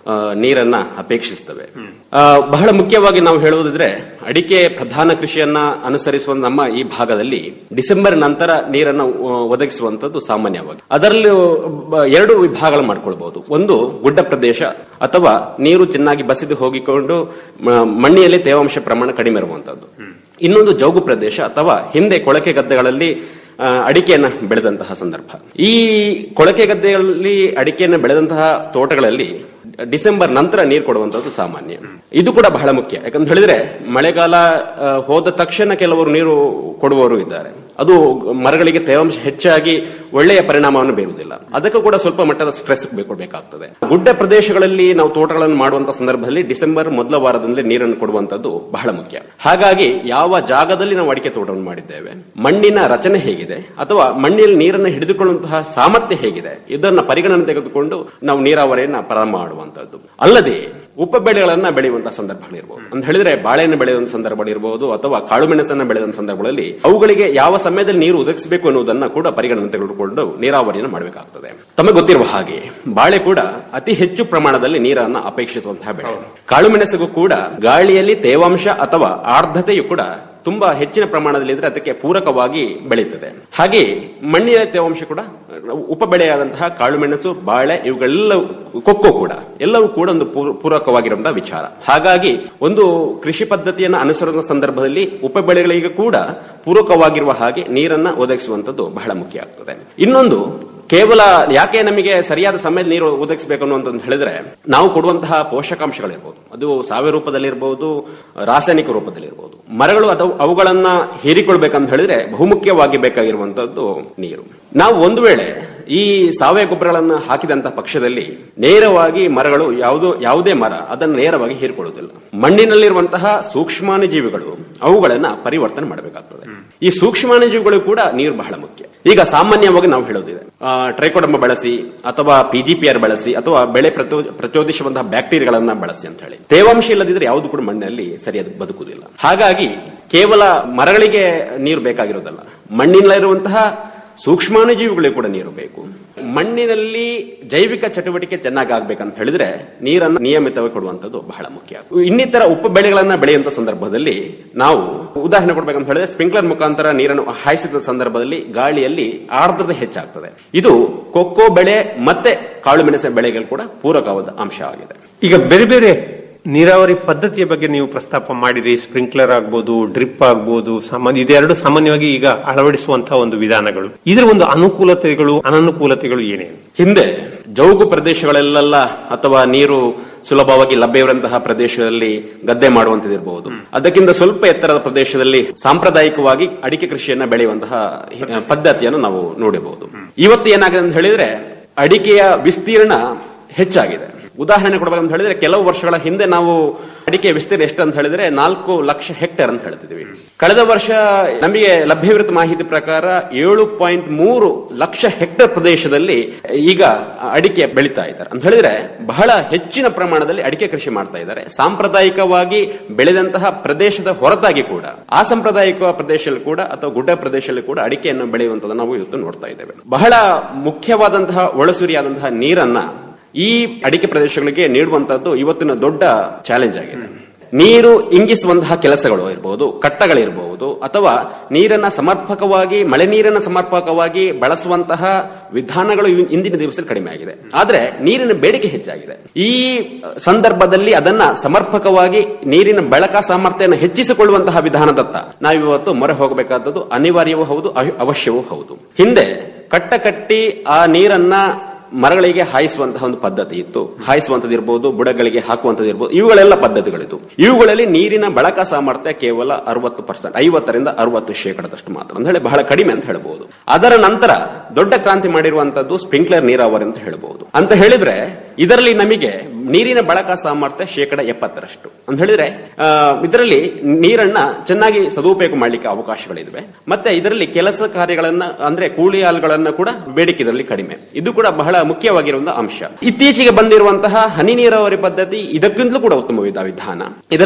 ಆ, ನೀರನ್ನ ಅಪೇಕ್ಷಿಸ್ತವೆ ಆ, ಬಹಳ ಮುಖ್ಯವಾಗಿ ನಾವು ಹೇಳುವುದಿದ್ರೆ ಅಡಿಕೆ ಪ್ರಧಾನ ಕೃಷಿಯನ್ನ ಅನುಸರಿಸುವ ನಮ್ಮ ಈ ಭಾಗದಲ್ಲಿ ಡಿಸೆಂಬರ್ ನಂತರ ನೀರನ್ನು ಆ, ಒದಗಿಸುವಂತದ್ದು ಸಾಮಾನ್ಯವಾಗಿ ಅದರಲ್ಲಿ ಬ- ಎರಡು ವಿಭಾಗಗಳು ಮಾಡ್ಕೊಳ್ಬಹುದು ಒಂದು ಗುಡ್ಡ ಪ್ರದೇಶ ಅಥವಾ ನೀರು ಚೆನ್ನಾಗಿ ಬಸಿದು ಹೋಗಿಕೊಂಡು ಮ- ಮಣ್ಣಿನಲ್ಲಿ ತೇವಾಂಶ ಪ್ರಮಾಣ ಕಡಿಮೆ ಇರುವಂತದ್ದು ಇನ್ನೊಂದು ಜೌಗು ಪ್ರದೇಶ ಅಥವಾ ಹಿಂದೆ ಕೊಳಕೆ ಗದ್ದೆಗಳಲ್ಲಿ ಆ, ಅಡಿಕೆಯನ್ನ ಬೆಳೆದಂತಹ ಸಂದರ್ಭ ಈ ಕೊಳಕೆ ಗದ್ದೆಗಳಲ್ಲಿ ಅಡಿಕೆಯನ್ನ ಬೆಳೆದಂತಹ ತೋಟಗಳಲ್ಲಿ ಡಿಸೆಂಬರ್ ನಂತರ ನೀರು ಕೊಡುವಂತದ್ದು ಸಾಮಾನ್ಯ ಇದು ಕೂಡ ಬಹಳ ಮುಖ್ಯ ಯಾಕಂತ ಹೇಳಿದ್ರೆ ಮಳೆಗಾಲ ಆ, ಹೋದ ತಕ್ಷಣ ಕೆಲವರು ನೀರು ಕೊಡುವವರು ಇದ್ದಾರೆ ಅದು ಮರಗಳಿಗೆ ತೇವಾಂಶ ಹೆಚ್ಚಾಗಿ ಒಳ್ಳೆಯ ಪರಿಣಾಮವನ್ನು ಬೀರುವುದಿಲ್ಲ ಅದಕ್ಕೂ ಕೂಡ ಸ್ವಲ್ಪ ಮಟ್ಟದ ಸ್ಟ್ರೆಸ್ ಬೇಕಾಗ್ತದೆ ಗುಡ್ಡ ಪ್ರದೇಶಗಳಲ್ಲಿ ನಾವು ತೋಟಗಳನ್ನು ಮಾಡುವಂತಹ ಸಂದರ್ಭದಲ್ಲಿ ಡಿಸೆಂಬರ್ ಮೊದಲ ವಾರದಲ್ಲಿ ನೀರನ್ನು ಕೊಡುವಂತದ್ದು ಬಹಳ ಮುಖ್ಯ ಹಾಗಾಗಿ ಯಾವ ಜಾಗದಲ್ಲಿ ನಾವು ಅಡಿಕೆ ತೋಟವನ್ನು ಮಾಡಿದ್ದೇವೆ ಮಣ್ಣಿನ ರಚನೆ ಹೇಗಿದೆ ಅಥವಾ ಮಣ್ಣಿನಲ್ಲಿ ನೀರನ್ನು ಹಿಡಿದುಕೊಳ್ಳುವಂತಹ ಸಾಮರ್ಥ್ಯ ಹೇಗಿದೆ ಇದನ್ನ ಪರಿಗಣನೆ ತೆಗೆದುಕೊಂಡು ನಾವು ನೀರಾವರಿಯನ್ನ ಪ್ರಾರಂಭ ಮಾಡುವಂತದ್ದು ಅಲ್ಲದೆ ಉಪ ಬೆಳೆಗಳನ್ನ ಬೆಳೆಯುವಂತಹ ಸಂದರ್ಭಗಳಿರ್ಬೋದು ಅಂತ ಹೇಳಿದ್ರೆ ಬಾಳೆಯನ್ನು ಬೆಳೆಯುವಂತ ಸಂದರ್ಭಗಳಿರ್ಬೋದು ಅಥವಾ ಕಾಳುಮೆಣಸನ್ನ ಬೆಳೆಯುವಂತ ಸಂದರ್ಭಗಳಲ್ಲಿ ಅವುಗಳಿಗೆ ಯಾವ ಸಮಯದಲ್ಲಿ ನೀರು ಒದಗಿಸಬೇಕು ಅನ್ನುವುದನ್ನ ಕೂಡ ಪರಿಗಣನೆ ತೆಗೆದುಕೊಂಡು ನೀರಾವರಿಯನ್ನು ಮಾಡಬೇಕಾಗ್ತದೆ ತಮಗೆ ಗೊತ್ತಿರುವ ಹಾಗೆ ಬಾಳೆ ಕೂಡ ಅತಿ ಹೆಚ್ಚು ಪ್ರಮಾಣದಲ್ಲಿ ನೀರನ್ನ ಅಪೇಕ್ಷಿಸುವಂತಹ ಬೆಳೆ ಕಾಳುಮೆಣಸಿಗೂ ಕೂಡ ಗಾಳಿಯಲ್ಲಿ ತೇವಾಂಶ ಅಥವಾ ಆರ್ದ್ರತೆಯು ಕೂಡ ತುಂಬಾ ಹೆಚ್ಚಿನ ಪ್ರಮಾಣದಲ್ಲಿ ಇದ್ರೆ ಅದಕ್ಕೆ ಪೂರಕವಾಗಿ ಬೆಳೀತದೆ ಹಾಗೆ ಮಣ್ಣಿನ ತೇವಾಂಶ ಕೂಡ ಉಪ ಬೆಳೆಯಾದಂತಹ ಕಾಳುಮೆಣಸು ಬಾಳೆ ಇವುಗಳೆಲ್ಲವೂ ಕೊಕ್ಕೋ ಕೂಡ ಎಲ್ಲವೂ ಕೂಡ ಒಂದು ಪೂರ- ಪೂರಕವಾಗಿರುವಂತಹ ವಿಚಾರ ಹಾಗಾಗಿ ಒಂದು ಕೃಷಿ ಪದ್ಧತಿಯನ್ನು ಅನುಸರಿಸುವ ಸಂದರ್ಭದಲ್ಲಿ ಉಪ ಬೆಳೆಗಳಿಗೆ ಕೂಡ ಪೂರಕವಾಗಿರುವ ಹಾಗೆ ನೀರನ್ನ ಒದಗಿಸುವಂತದ್ದು ಬಹಳ ಮುಖ್ಯ ಆಗ್ತದೆ ಇನ್ನೊಂದು ಕೇವಲ ಯಾಕೆ ನಮಗೆ ಸರಿಯಾದ ಸಮಯದಲ್ಲಿ ನೀರು ಒದಗಿಸಬೇಕು ಅನ್ನುವಂತ ಹೇಳಿದ್ರೆ ನಾವು ಕೊಡುವಂತಹ ಪೋಷಕಾಂಶಗಳಿರ್ಬೋದು ಅದು ಸಾವಯವ ರೂಪದಲ್ಲಿರ್ಬೋದು ರಾಸಾಯನಿಕ ರೂಪದಲ್ಲಿರ್ಬೋದು ಮರಗಳು ಅಥವಾ ಅವುಗಳನ್ನ ಹೀರಿಕೊಳ್ಬೇಕಂತ ಹೇಳಿದ್ರೆ ಬಹುಮುಖ್ಯವಾಗಿ ಬೇಕಾಗಿರುವಂತದ್ದು ನೀರು ನಾವು ಒಂದು ವೇಳೆ ಈ ಸಾವಯವ ಗೊಬ್ಬರಗಳನ್ನ ಹಾಕಿದಂತ ಪಕ್ಷದಲ್ಲಿ ನೇರವಾಗಿ ಮರಗಳು ಯಾವುದೋ ಯಾವುದೇ ಮರ ಅದನ್ನು ನೇರವಾಗಿ ಹೀರಿಕೊಳ್ಳುವುದಿಲ್ಲ ಮಣ್ಣಿನಲ್ಲಿರುವಂತಹ ಸೂಕ್ಷ್ಮಾಣುಜೀವಿಗಳು ಅವುಗಳನ್ನ ಪರಿವರ್ತನೆ ಮಾಡಬೇಕಾಗ್ತದೆ ಈ ಸೂಕ್ಷ್ಮಾಣುಜೀವಿಗಳು ಕೂಡ ನೀರು ಬಹಳ ಮುಖ್ಯ ಈಗ ಸಾಮಾನ್ಯವಾಗಿ ನಾವು ಹೇಳೋದಿದೆ ಆ, ಟ್ರೈಕೋಡರ್ಮ ಬಳಸಿ ಅಥವಾ ಪಿಜಿಪಿಆರ್ ಬಳಸಿ ಅಥವಾ ಬೆಳೆ ಪ್ರಚೋ- ಪ್ರಚೋದಿಸುವಂತಹ ಬ್ಯಾಕ್ಟೀರಿಯಾಗಳನ್ನ ಬಳಸಿ ಅಂತ ಹೇಳಿ ತೇವಾಂಶ ಇಲ್ಲದಿದ್ರೆ ಯಾವುದು ಕೂಡ ಮಣ್ಣಲ್ಲಿ ಸರಿಯಾದ ಬದುಕುವುದಿಲ್ಲ ಹಾಗಾಗಿ ಕೇವಲ ಮರಗಳಿಗೆ ನೀರು ಬೇಕಾಗಿರೋದಲ್ಲ ಮಣ್ಣಿನಲ್ಲಿರುವಂತಹ ಸೂಕ್ಷ್ಮಾಣುಜೀವಿಗಳಿಗೂ ಕೂಡ ನೀರು ಬೇಕು ಮಣ್ಣಿನಲ್ಲಿ ಜೈವಿಕ ಚಟುವಟಿಕೆ ಚೆನ್ನಾಗಿ ಆಗ್ಬೇಕಂತ ಹೇಳಿದ್ರೆ ನೀರನ್ನು ನಿಯಮಿತವಾಗಿ ಕೊಡುವಂತದ್ದು ಬಹಳ ಮುಖ್ಯ ಇನ್ನಿತರ ಉಪ ಬೆಳೆಗಳನ್ನ ಬೆಳೆಯುವಂತ ಸಂದರ್ಭದಲ್ಲಿ ನಾವು ಉದಾಹರಣೆ ಕೊಡ್ಬೇಕಂತ ಹೇಳಿದ್ರೆ ಸ್ಪ್ರಿಂಕ್ಲರ್ ಮುಖಾಂತರ ನೀರನ್ನು ಹಾಯಿಸಿದ ಸಂದರ್ಭದಲ್ಲಿ ಗಾಳಿಯಲ್ಲಿ ಆರ್ದ್ರತೆ ಹೆಚ್ಚಾಗ್ತದೆ ಇದು ಕೊಕ್ಕೋ ಬೆಳೆ ಮತ್ತೆ ಕಾಳುಮೆಣಸಿನ ಬೆಳೆಗಳು ಕೂಡ ಪೂರಕವಾದ ಅಂಶ ಆಗಿದೆ ಈಗ ಬೇರೆ ಬೇರೆ ನೀರಾವರಿ ಪದ್ಧತಿಯ ಬಗ್ಗೆ ನೀವು ಪ್ರಸ್ತಾಪ ಮಾಡಿರಿ ಸ್ಪ್ರಿಂಕ್ಲರ್ ಆಗ್ಬೋದು ಡ್ರಿಪ್ ಆಗ್ಬೋದು ಸಾಮಾನ್ಯ ಇದೆರಡು ಸಾಮಾನ್ಯವಾಗಿ ಈಗ ಅಳವಡಿಸುವಂತಹ ಒಂದು ವಿಧಾನಗಳು ಇದರ ಒಂದು ಅನುಕೂಲತೆಗಳು ಅನನುಕೂಲತೆಗಳು ಏನೇನು ಹಿಂದೆ ಜೌಗು ಪ್ರದೇಶಗಳೆಲ್ಲ ಅಥವಾ ನೀರು ಸುಲಭವಾಗಿ ಲಭ್ಯವಿರುವಂತಹ ಪ್ರದೇಶದಲ್ಲಿ ಗದ್ದೆ ಮಾಡುವಂತದಿರಬಹುದು ಅದಕ್ಕಿಂತ ಸ್ವಲ್ಪ ಎತ್ತರದ ಪ್ರದೇಶದಲ್ಲಿ ಸಾಂಪ್ರದಾಯಿಕವಾಗಿ ಅಡಿಕೆ ಕೃಷಿಯನ್ನ ಬೆಳೆಯುವಂತಹ ಹಿ- ಪದ್ಧತಿಯನ್ನು ನಾವು ನೋಡಬಹುದು ಇವತ್ತು ಏನಾಗಿದೆ ಅಂತ ಹೇಳಿದ್ರೆ ಅಡಿಕೆಯ ವಿಸ್ತೀರ್ಣ ಹೆಚ್ಚಾಗಿದೆ ಉದಾಹರಣೆ ಕೊಡಬೇಕಂತ ಹೇಳಿದ್ರೆ ಕೆಲವು ವರ್ಷಗಳ ಹಿಂದೆ ನಾವು ಅಡಿಕೆ ವಿಸ್ತೀರ್ಣ ಎಷ್ಟು ಅಂತ ಹೇಳಿದ್ರೆ ನಾಲ್ಕು ಲಕ್ಷ ಹೆಕ್ಟೇರ್ ಅಂತ ಹೇಳ್ತಿದ್ವಿ ಕಳೆದ ವರ್ಷ ನಮಗೆ ಲಭ್ಯವಿರುವ ಮಾಹಿತಿ ಪ್ರಕಾರ ಏಳು ಪಾಯಿಂಟ್ ಮೂರು ಲಕ್ಷ ಹೆಕ್ಟೇರ್ ಪ್ರದೇಶದಲ್ಲಿ ಈಗ ಅಡಿಕೆ ಬೆಳೀತಾ ಇದ್ದಾರೆ ಅಂತ ಹೇಳಿದ್ರೆ ಬಹಳ ಹೆಚ್ಚಿನ ಪ್ರಮಾಣದಲ್ಲಿ ಅಡಿಕೆ ಕೃಷಿ ಮಾಡ್ತಾ ಇದ್ದಾರೆ ಸಾಂಪ್ರದಾಯಿಕವಾಗಿ ಬೆಳೆದಂತಹ ಪ್ರದೇಶದ ಹೊರತಾಗಿ ಕೂಡ ಆ ಸಾಂಪ್ರದಾಯಿಕ ಪ್ರದೇಶದಲ್ಲಿ ಕೂಡ ಅಥವಾ ಗುಡ್ಡ ಪ್ರದೇಶದಲ್ಲಿ ಕೂಡ ಅಡಿಕೆಯನ್ನು ಬೆಳೆಯುವಂತದನ್ನು ನಾವು ಇವತ್ತು ನೋಡ್ತಾ ಇದ್ದೇವೆ ಬಹಳ ಮುಖ್ಯವಾದಂತಹ ಒಳಸುರಿಯಾದಂತಹ ನೀರನ್ನ ಈ ಅಡಿಕೆ ಪ್ರದೇಶಗಳಿಗೆ ನೀಡುವಂತದ್ದು ಇವತ್ತಿನ ದೊಡ್ಡ ಚಾಲೆಂಜ್ ಆಗಿದೆ ನೀರು ಇಂಗಿಸುವಂತಹ ಕೆಲಸಗಳು ಇರಬಹುದು ಕಟ್ಟಗಳಿರಬಹುದು ಅಥವಾ ನೀರನ್ನ ಸಮರ್ಪಕವಾಗಿ ಮಳೆ ನೀರನ್ನ ಸಮರ್ಪಕವಾಗಿ ಬಳಸುವಂತಹ ವಿಧಾನಗಳು ಇವ್- ಇಂದಿನ ದಿವಸದಲ್ಲಿ ಕಡಿಮೆ ಆಗಿದೆ ಆದ್ರೆ ನೀರಿನ ಬೇಡಿಕೆ ಹೆಚ್ಚಾಗಿದೆ ಈ ಸಂದರ್ಭದಲ್ಲಿ ಅದನ್ನ ಸಮರ್ಪಕವಾಗಿ ನೀರಿನ ಬಳಕ ಸಾಮರ್ಥ್ಯವನ್ನು ಹೆಚ್ಚಿಸಿಕೊಳ್ಳುವಂತಹ ವಿಧಾನದತ್ತ ನಾವಿವತ್ತು ಮೊರೆ ಹೋಗಬೇಕಾದದ್ದು ಅನಿವಾರ್ಯವೂ ಹೌದು ಅವ- ಅವಶ್ಯವೂ ಹೌದು ಹಿಂದೆ ಕಟ್ಟ ಕಟ್ಟಿ ಆ ನೀರನ್ನ ಮರಗಳಿಗೆ ಹಾಯಿಸುವಂತಹ ಒಂದು ಪದ್ಧತಿ ಇತ್ತು ಹಾಯಿಸುವಂತದ್ದು ಇರಬಹುದು ಬುಡಗಳಿಗೆ ಹಾಕುವಂತದ್ದು ಇರಬಹುದು ಇವುಗಳೆಲ್ಲ ಪದ್ಧತಿಗಳಿತ್ತು ಇವುಗಳಲ್ಲಿ ನೀರಿನ ಬಳಕ ಸಾಮರ್ಥ್ಯ ಕೇವಲ ಅರವತ್ತು ಪರ್ಸೆಂಟ್ ಐವತ್ತರಿಂದ ಅರವತ್ತು ಶೇಕಡದಷ್ಟು ಮಾತ್ರ ಅಂತ ಹೇಳಿ ಬಹಳ ಕಡಿಮೆ ಅಂತ ಹೇಳಬಹುದು ಅದರ ನಂತರ ದೊಡ್ಡ ಕ್ರಾಂತಿ ಮಾಡಿರುವಂತದ್ದು ಸ್ಪ್ರಿಂಕ್ಲರ್ ನೀರಾವರಿ ಅಂತ ಹೇಳಬಹುದು ಅಂತ ಹೇಳಿದ್ರೆ ಇದರಲ್ಲಿ ನಮಗೆ ನೀರಿನ ಬಳಕ ಸಾಮರ್ಥ್ಯ ಶೇಕಡ ಎಪ್ಪತ್ತರಷ್ಟು ಅಂತ ಹೇಳಿದ್ರೆ ಆ, ಇದರಲ್ಲಿ ನೀರನ್ನ ಚೆನ್ನಾಗಿ ಸದುಪಯೋಗ ಮಾಡಲಿಕ್ಕೆ ಅವಕಾಶಗಳಿವೆ ಮತ್ತೆ ಇದರಲ್ಲಿ ಕೆಲಸ ಕಾರ್ಯಗಳನ್ನ ಅಂದ್ರೆ ಕೂಲಿ ಹಾಲ್ಗಳನ್ನ ಕೂಡ ಬೇಡಿಕೆ ಇದರಲ್ಲಿ ಕಡಿಮೆ ಇದು ಕೂಡ ಬಹಳ ಮುಖ್ಯವಾಗಿರುವ ಅಂಶ ಇತ್ತೀಚೆಗೆ ಬಂದಿರುವಂತಹ ಹನಿ ನೀರಾವರಿ ಪದ್ಧತಿ ಇದಕ್ಕಿಂತಲೂ ಕೂಡ ಉತ್ತಮವಾದ ವಿಧಾನ ಇದರಲ್ಲಿ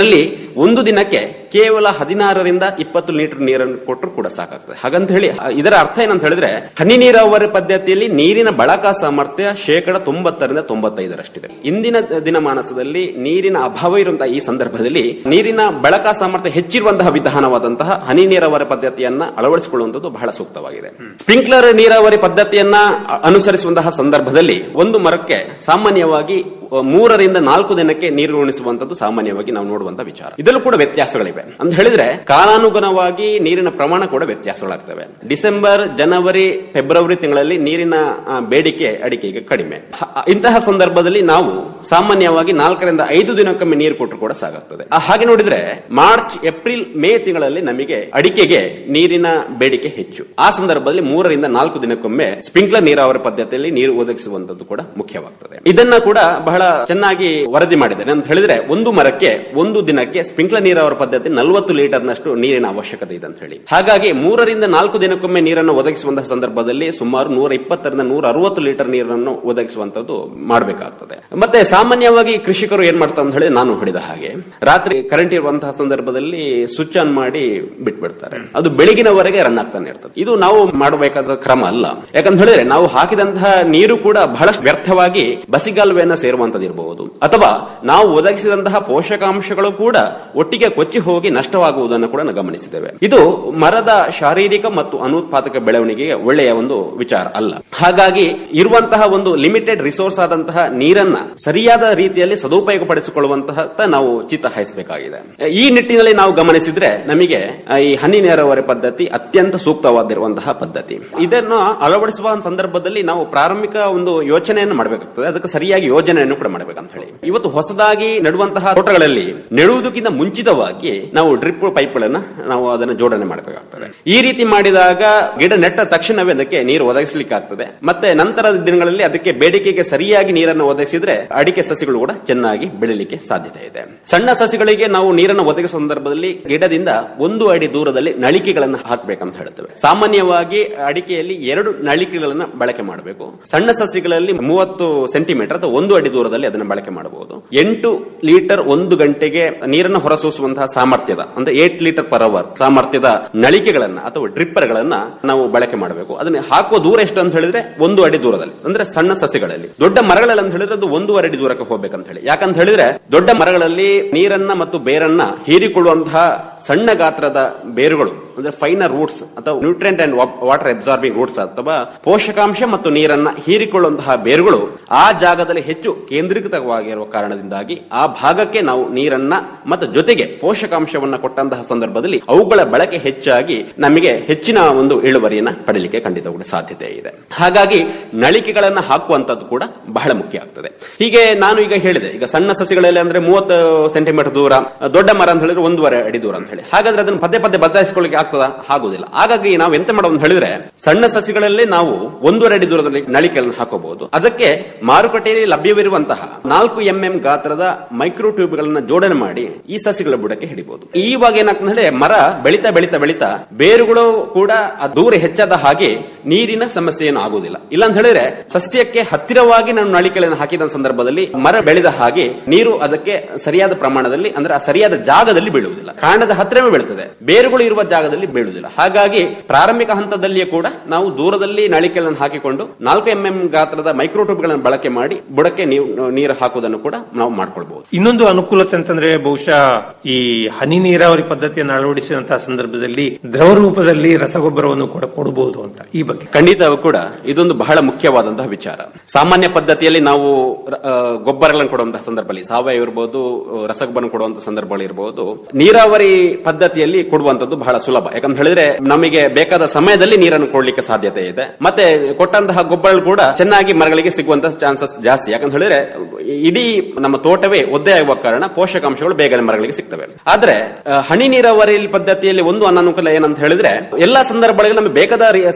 ಒಂದು ದಿನಕ್ಕೆ ಕೇವಲ ಹದಿನಾರರಿಂದ ಇಪ್ಪತ್ತು ಲೀಟರ್ ನೀರನ್ನು ಕೊಟ್ಟರು ಕೂಡ ಸಾಕಾಗ್ತದೆ ಹಾಗಂತ ಹೇಳಿ ಆ, ಇದರ ಅರ್ಥ ಏನಂತ ಹೇಳಿದ್ರೆ ಹನಿ ನೀರಾವರಿ ಪದ್ಧತಿಯಲ್ಲಿ ನೀರಿನ ಬಳಕಾ ಸಾಮರ್ಥ್ಯ ಶೇಕಡ ತೊಂಬತ್ತರಿಂದ ತೊಂಬತ್ತೈದರಷ್ಟಿದೆ ಇಂದಿನ ದಿನಮಾನಸದಲ್ಲಿ ನೀರಿನ ಅಭಾವ ಇರುವಂತಹ ಈ ಸಂದರ್ಭದಲ್ಲಿ ನೀರಿನ ಬಳಕಾ ಸಾಮರ್ಥ್ಯ ಹೆಚ್ಚಿರುವಂತಹ ವಿಧಾನವಾದಂತಹ ಹನಿ ನೀರಾವರಿ ಪದ್ಧತಿಯನ್ನ ಅಳವಡಿಸಿಕೊಳ್ಳುವಂತದ್ದು ಬಹಳ ಸೂಕ್ತವಾಗಿದೆ ಸ್ಪ್ರಿಂಕ್ಲರ್ ನೀರಾವರಿ ಪದ್ಧತಿಯನ್ನ ಅ- ಅನುಸರಿಸುವಂತಹ ಸಂದರ್ಭದಲ್ಲಿ ಒಂದು ಮರಕ್ಕೆ ಸಾಮಾನ್ಯವಾಗಿ ಅ, ಮೂರರಿಂದ ನಾಲ್ಕು ದಿನಕ್ಕೆ ನೀರು ಉಣಿಸುವಂತದ್ದು ಸಾಮಾನ್ಯವಾಗಿ ನಾವು ನೋಡುವಂತ ವಿಚಾರ ಇದರಲ್ಲೂ ಕೂಡ ವ್ಯತ್ಯಾಸಗಳಿವೆ ಅಂತ ಹೇಳಿದ್ರೆ ಕಾಲಾನುಗುಣವಾಗಿ ನೀರಿನ ಪ್ರಮಾಣ ಕೂಡ ವ್ಯತ್ಯಾಸಗಳಾಗ್ತವೆ ಡಿಸೆಂಬರ್ ಜನವರಿ ಫೆಬ್ರವರಿ ತಿಂಗಳಲ್ಲಿ ನೀರಿನ ಆ, ಬೇಡಿಕೆ ಅಡಿಕೆಗೆ ಕಡಿಮೆ ಹ- ಇಂತಹ ಸಂದರ್ಭದಲ್ಲಿ ನಾವು ಸಾಮಾನ್ಯವಾಗಿ ನಾಲ್ಕರಿಂದ ಐದು ದಿನಕ್ಕೊಮ್ಮೆ ನೀರು ಕೊಟ್ಟರು ಕೂಡ ಸಾಕಾಗ್ತದೆ ಆ, ಹಾಗೆ ನೋಡಿದ್ರೆ ಮಾರ್ಚ್ ಏಪ್ರಿಲ್ ಮೇ ತಿಂಗಳಲ್ಲಿ ನಮಗೆ ಅಡಿಕೆಗೆ ನೀರಿನ ಬೇಡಿಕೆ ಹೆಚ್ಚು ಆ ಸಂದರ್ಭದಲ್ಲಿ ಮೂರರಿಂದ ನಾಲ್ಕು ದಿನಕ್ಕೊಮ್ಮೆ ಸ್ಪ್ರಿಂಕ್ಲರ್ ನೀರಾವರಿ ಪದ್ಧತಿಯಲ್ಲಿ ನೀರು ಒದಗಿಸುವಂತದ್ದು ಕೂಡ ಮುಖ್ಯವಾಗ್ತದೆ ಇದನ್ನ ಕೂಡ ಬಹಳ ಚೆನ್ನಾಗಿ ವರದಿ ಮಾಡಿದ್ದೇನೆ ಅಂತ ಹೇಳಿದ್ರೆ ಒಂದು ಮರಕ್ಕೆ ಒಂದು ದಿನಕ್ಕೆ ಸ್ಪ್ರಿಂಕ್ಲರ್ ನೀರಾವರಿ ಪದ್ಧತಿ ನಲವತ್ತು ಲೀಟರ್ನಷ್ಟು ನೀರಿನ ಅವಶ್ಯಕತೆ ಇದೆ ಅಂತ ಹೇಳಿ ಹಾಗಾಗಿ ಮೂರರಿಂದ ನಾಲ್ಕು ದಿನಕ್ಕೊಮ್ಮೆ ನೀರನ್ನು ಒದಗಿಸುವಂತಹ ಸಂದರ್ಭದಲ್ಲಿ ಸುಮಾರು ನೂರ ಇಪ್ಪತ್ತರಿಂದ ನೂರ ಅರವತ್ತು ಲೀಟರ್ ನೀರನ್ನು ಒದಗಿಸುವಂತದ್ದು ಮಾಡಬೇಕಾಗ್ತದೆ ಮತ್ತೆ ಸಾಮಾನ್ಯವಾಗಿ ಕೃಷಿಕರು ಏನ್ ಮಾಡ್ತಾರೆ ಅಂತ ಹೇಳಿ ನಾನು ಹೊಡಿದ ಹಾಗೆ ರಾತ್ರಿ ಕರೆಂಟ್ ಇರುವಂತಹ ಸಂದರ್ಭದಲ್ಲಿ ಸ್ವಿಚ್ ಆನ್ ಮಾಡಿ ಬಿಟ್ಬಿಡ್ತಾರೆ ಅದು ಬೆಳಗಿನವರೆಗೆ ರನ್ ಆಗ್ತಾನೆ ಇರ್ತದೆ ಇದು ನಾವು ಮಾಡಬೇಕಾದ ಕ್ರಮ ಅಲ್ಲ ಯಾಕಂತ ಹೇಳಿದ್ರೆ ನಾವು ಹಾಕಿದಂತಹ ನೀರು ಕೂಡ ಬಹಳಷ್ಟು ವ್ಯರ್ಥವಾಗಿ ಬಸಿಗಾಲುವೆಯನ್ನ ಸೇರುವಂತದಿರಬಹುದು ಅಥವಾ ನಾವು ಒದಗಿಸಿದಂತಹ ಪೋಷಕಾಂಶಗಳು ಕೂಡ ಒಟ್ಟಿಗೆ ಕೊಚ್ಚಿ ಹೋಗಿ ನಷ್ಟವಾಗುವುದನ್ನು ಕೂಡ ನಾವು ಗಮನಿಸಿದ್ದೇವೆ ಇದು ಮರದ ಶಾರೀರಿಕ ಮತ್ತು ಅನುತ್ಪಾದಕ ಬೆಳವಣಿಗೆಗೆ ಒಳ್ಳೆಯ ಒಂದು ವಿಚಾರ ಅಲ್ಲ ಹಾಗಾಗಿ ಇರುವಂತಹ ಒಂದು ಲಿಮಿಟೆಡ್ ರಿಸೋರ್ಸ್ ಆದಂತಹ ನೀರನ್ನ ಸರಿಯಾದ ರೀತಿಯಲ್ಲಿ ಸದುಪಯೋಗ ಪಡಿಸಿಕೊಳ್ಳುವಂತಹ ನಾವು ಚಿತ್ತ ಹಾಯಿಸಬೇಕಾಗಿದೆ ಈ ನಿಟ್ಟಿನಲ್ಲಿ ನಾವು ಗಮನಿಸಿದ್ರೆ ನಮಗೆ ಆ, ಈ ಹನಿ ನೀರಾವರಿ ಪದ್ಧತಿ ಅತ್ಯಂತ ಸೂಕ್ತವಾದಿರುವಂತಹ ಪದ್ಧತಿ ಇದನ್ನು ಅಳವಡಿಸುವ ಸಂದರ್ಭದಲ್ಲಿ ನಾವು ಪ್ರಾರಂಭಿಕ ಒಂದು ಯೋಚನೆಯನ್ನು ಮಾಡಬೇಕಾಗ್ತದೆ ಅದಕ್ಕೆ ಸರಿಯಾಗಿ ಯೋಜನೆಯನ್ನು ಕೂಡ ಮಾಡಬೇಕಂತ ಹೇಳಿ ಇವತ್ತು ಹೊಸದಾಗಿ ನೆಡುವಂತಹ ತೋಟಗಳಲ್ಲಿ ನೆಡುವುದಕ್ಕಿಂತ ಮುಂಚಿತವಾಗಿ ನಾವು ಡ್ರಿಪ್ ಪೈಪ್ಗಳನ್ನ ನಾವು ಅದನ್ನು ಜೋಡಣೆ ಮಾಡಬೇಕಾಗ್ತದೆ ಈ ರೀತಿ ಮಾಡಿದಾಗ ಗಿಡ ನೆಟ್ಟ ತಕ್ಷಣವೇ ಅದಕ್ಕೆ ನೀರು ಒದಗಿಸಲಿಕ್ಕೆ ಆಗ್ತದೆ ಮತ್ತೆ ನಂತರದ ದಿನಗಳಲ್ಲಿ ಅದಕ್ಕೆ ಬೇಡಿಕೆಗೆ ಸರಿಯಾಗಿ ನೀರನ್ನು ಒದಗಿಸಿದ್ರೆ ಅಡಿಕೆ ಸಸಿಗಳು ಕೂಡ ಚೆನ್ನಾಗಿ ಬೆಳಿಲಿಕ್ಕೆ ಸಾಧ್ಯತೆ ಇದೆ ಸಣ್ಣ ಸಸಿಗಳಿಗೆ ನಾವು ನೀರನ್ನು ಒದಗಿಸುವ ಸಂದರ್ಭದಲ್ಲಿ ಗಿಡದಿಂದ ಒಂದು ಅಡಿ ದೂರದಲ್ಲಿ ನಳಿಕೆಗಳನ್ನು ಹಾಕಬೇಕಂತ ಹೇಳ್ತೇವೆ ಸಾಮಾನ್ಯವಾಗಿ ಅಡಿಕೆಯಲ್ಲಿ ಎರಡು ನಳಿಕೆಗಳನ್ನ ಬಳಕೆ ಮಾಡಬೇಕು ಸಣ್ಣ ಸಸಿಗಳಲ್ಲಿ ಮೂವತ್ತು ಸೆಂಟಿಮೀಟರ್ ಅಥವಾ ಒಂದು ಅಡಿ ದೂರದಲ್ಲಿ ಅದನ್ನು ಬಳಕೆ ಮಾಡಬಹುದು ಎಂಟು ಲೀಟರ್ ಒಂದು ಗಂಟೆಗೆ ನೀರನ್ನು ಹೊರಸೂಸುವಂತಹ ಸಾಮರ್ಥ್ಯದ ಅಂದ್ರೆ ಏಟ್ ಲೀಟರ್ ಪರ್ ಅವರ್ ಸಾಮರ್ಥ್ಯದ ನಳಿಕೆಗಳನ್ನ ಅಥವಾ ಡ್ರಿಪ್ಪರ್ ಗಳನ್ನ ನಾವು ಬಳಕೆ ಮಾಡಬೇಕು ಅದನ್ನ ಹಾಕುವ ದೂರ ಎಷ್ಟು ಅಂತ ಹೇಳಿದ್ರೆ ಒಂದು ಅಡಿ ದೂರದಲ್ಲಿ ಅಂದ್ರೆ ಸಣ್ಣ ಸಸ್ಯಗಳಲ್ಲಿ ದೊಡ್ಡ ಮರಗಳಲ್ಲಿ ಅಂತ ಹೇಳಿದ್ರೆ ಅದು ಒಂದೂವರೆ ಅಡಿ ದೂರಕ್ಕೆ ಹೋಗ್ಬೇಕಂತ ಹೇಳಿ ಯಾಕಂತ ಹೇಳಿದ್ರೆ ದೊಡ್ಡ ಮರಗಳಲ್ಲಿ ನೀರನ್ನ ಮತ್ತು ಬೇರನ್ನ ಹೀರಿಕೊಳ್ಳುವಂತಹ ಸಣ್ಣ ಗಾತ್ರದ ಬೇರುಗಳು ಅಂದ್ರೆ ಫೈನರ್ ರೂಟ್ಸ್ ಅಥವಾ nutrient and water absorbing roots ಅಥವಾ ಪೋಷಕಾಂಶ ಮತ್ತು ನೀರನ್ನ ಹೀರಿಕೊಳ್ಳುವಂತಹ ಬೇರುಗಳು ಆ ಜಾಗದಲ್ಲಿ ಹೆಚ್ಚು ಕೇಂದ್ರೀಕೃತವಾಗಿರುವ ಕಾರಣದಿಂದಾಗಿ ಆ ಭಾಗಕ್ಕೆ ನಾವು ನೀರನ್ನ ಮತ್ತು ಜೊತೆಗೆ ಪೋಷಕಾಂಶವನ್ನ ಕೊಟ್ಟಂತಹ ಸಂದರ್ಭದಲ್ಲಿ ಅವುಗಳ ಬಳಕೆ ಹೆಚ್ಚಾಗಿ ನಮಗೆ ಹೆಚ್ಚಿನ ಒಂದು ಇಳುವರಿಯನ್ನ ಪಡೀಲಿಕ್ಕೆ ಖಂಡಿತ ಕೂಡ ಸಾಧ್ಯತೆ ಇದೆ ಹಾಗಾಗಿ ನಳಿಕೆಗಳನ್ನ ಹಾಕುವಂತದ್ದು ಕೂಡ ಬಹಳ ಮುಖ್ಯ ಆಗ್ತದೆ ಹೀಗೆ ನಾನು ಈಗ ಹೇಳಿದೆ ಈಗ ಸಣ್ಣ ಸಸಿಗಳಲ್ಲಿ ಅಂದ್ರೆ ಮೂವತ್ತು ಸೆಂಟಿಮೀಟರ್ ದೂರ ದೊಡ್ಡ ಮರ ಅಂತ ಹೇಳಿದ್ರೆ ಒಂದೂವರೆ ಅಡಿ ದೂರ ಅಂತ ಹೇಳಿ ಹಾಗಾದ್ರೆ ಅದನ್ನು ಪದೇ ಪದೇ ಬದಲಾಯಿಸಿಕೊಳ್ಳಿಕ್ಕೆ ಆಗ್ತದ ಆಗುದಿಲ್ಲ ಹಾಗಾಗಿ ನಾವು ಎಂತ ಮಾಡೋದು ಅಂತ ಹೇಳಿದ್ರೆ ಸಣ್ಣ ಸಸಿಗಳಲ್ಲಿ ನಾವು ಒಂದೂವರೆ ಅಡಿ ದೂರದಲ್ಲಿ ನಳಿಕೆಗಳನ್ನು ಹಾಕಬಹುದು ಅದಕ್ಕೆ ಮಾರುಕಟ್ಟೆಯಲ್ಲಿ ಲಭ್ಯವಿರುವಂತಹ ನಾಲ್ಕು ಎಂಎಂ ಗಾತ್ರದ ಮೈಕ್ರೋ ಟ್ಯೂಬ್ ಗಳನ್ನ ಜೋಡಣೆ ಮಾಡಿ ಈ ಸಸಿಗಳ ಬುಡಕ್ಕೆ ಹಿಡಿಬಹುದು ಇವಾಗ ಏನಾಗ್ತದೆ ಅಂದ್ರೆ ಮರ ಬೆಳಿತಾ ಬೆಳಿತಾ ಬೆಳಿತಾ ಬೇರುಗಳು ಕೂಡ ಆ ದೂರ ಹೆಚ್ಚಾದ ಹಾಗೆ ನೀರಿನ ಸಮಸ್ಯೆ ಏನು ಆಗುವುದಿಲ್ಲ ಇಲ್ಲ ಅಂತ ಹೇಳಿದ್ರೆ ಸಸ್ಯಕ್ಕೆ ಹತ್ತಿರವಾಗಿ ನಾನು ನಳಿಕೆಗಳನ್ನು ಹಾಕಿದ ಸಂದರ್ಭದಲ್ಲಿ ಮರ ಬೆಳೆದ ಹಾಗೆ ನೀರು ಅದಕ್ಕೆ ಸರಿಯಾದ ಪ್ರಮಾಣದಲ್ಲಿ ಅಂದ್ರೆ ಆ ಸರಿಯಾದ ಜಾಗದಲ್ಲಿ ಬೀಳುವುದಿಲ್ಲ ಕಾಂಡದ ಹತ್ತಿರವೇ ಬೀಳುತ್ತದೆ ಬೇರುಗಳು ಇರುವ ಜಾಗದಲ್ಲಿ ಬೀಳುವುದಿಲ್ಲ ಹಾಗಾಗಿ ಪ್ರಾರಂಭಿಕ ಹಂತದಲ್ಲಿಯೇ ಕೂಡ ನಾವು ದೂರದಲ್ಲಿ ನಳಿಕೆಗಳನ್ನು ಹಾಕಿಕೊಂಡು ನಾಲ್ಕು ಎಂಎಂ ಗಾತ್ರದ ಮೈಕ್ರೋಟ್ಯೂಬ್ ಗಳನ್ನು ಬಳಕೆ ಮಾಡಿ ಬುಡಕ್ಕೆ ನೀವು ನೀರು ಹಾಕುವುದನ್ನು ಕೂಡ ನಾವು ಮಾಡ್ಕೊಳ್ಬಹುದು ಇನ್ನೊಂದು ಅನುಕೂಲತೆ ಅಂತಂದ್ರೆ ಬಹುಶಃ ಈ ಹನಿ ನೀರಾವರಿ ಪದ್ಧತಿಯನ್ನು ಅಳವಡಿಸಿದಂತಹ ಸಂದರ್ಭದಲ್ಲಿ ದ್ರವ ರೂಪದಲ್ಲಿ ರಸಗೊಬ್ಬರವನ್ನು ಕೂಡ ಕೊಡಬಹುದು ಅಂತ ಈ ಬಗ್ಗೆ ಖಂಡಿತ ಕೂಡ ಇದೊಂದು ಬಹಳ ಮುಖ್ಯವಾದಂತಹ ವಿಚಾರ ಸಾಮಾನ್ಯ ಪದ್ಧತಿಯಲ್ಲಿ ನಾವು ಆ, ಗೊಬ್ಬರಗಳನ್ನು ಕೊಡುವಂತಹ ಸಂದರ್ಭದಲ್ಲಿ ಸಾವಯವ ಇರಬಹುದು ರಸಗೊಬ್ಬರ ಕೊಡುವಂತಹ ಸಂದರ್ಭಗಳು ಇರಬಹುದು ನೀರಾವರಿ ಪದ್ಧತಿಯಲ್ಲಿ ಕೊಡುವಂತದ್ದು ಬಹಳ ಸುಲಭ ಯಾಕಂತ ಹೇಳಿದ್ರೆ ನಮಗೆ ಬೇಕಾದ ಸಮಯದಲ್ಲಿ ನೀರನ್ನು ಕೊಡ್ಲಿಕ್ಕೆ ಸಾಧ್ಯತೆ ಇದೆ ಮತ್ತೆ ಕೊಟ್ಟಂತಹ ಗೊಬ್ಬರಗಳು ಕೂಡ ಚೆನ್ನಾಗಿ ಮರಗಳಿಗೆ ಸಿಗುವಂತಹ ಚಾನ್ಸಸ್ ಜಾಸ್ತಿ ಯಾಕಂತ ಹೇಳಿದ್ರೆ ಇಡೀ ನಮ್ಮ ತೋಟವೇ ಒದ್ದೆ ಆಗುವ ಕಾರಣ ಪೋಷಕಾಂಶಗಳು ಬೇಗನೆ ಮರಗಳಿಗೆ ಸಿಗ್ತವೆ ಆದ್ರೆ ಆ, ಹನಿ ನೀರಾವರಿ ಪದ್ಧತಿಯಲ್ಲಿ ಒಂದು ಅನಾನುಕೂಲ ಏನಂತ ಹೇಳಿದ್ರೆ ಎಲ್ಲಾ ಸಂದರ್ಭಗಳಲ್ಲಿ ನಮಗೆ ಬೇಕಾದ ರೀ- ಸಮಯದಲ್ಲಿ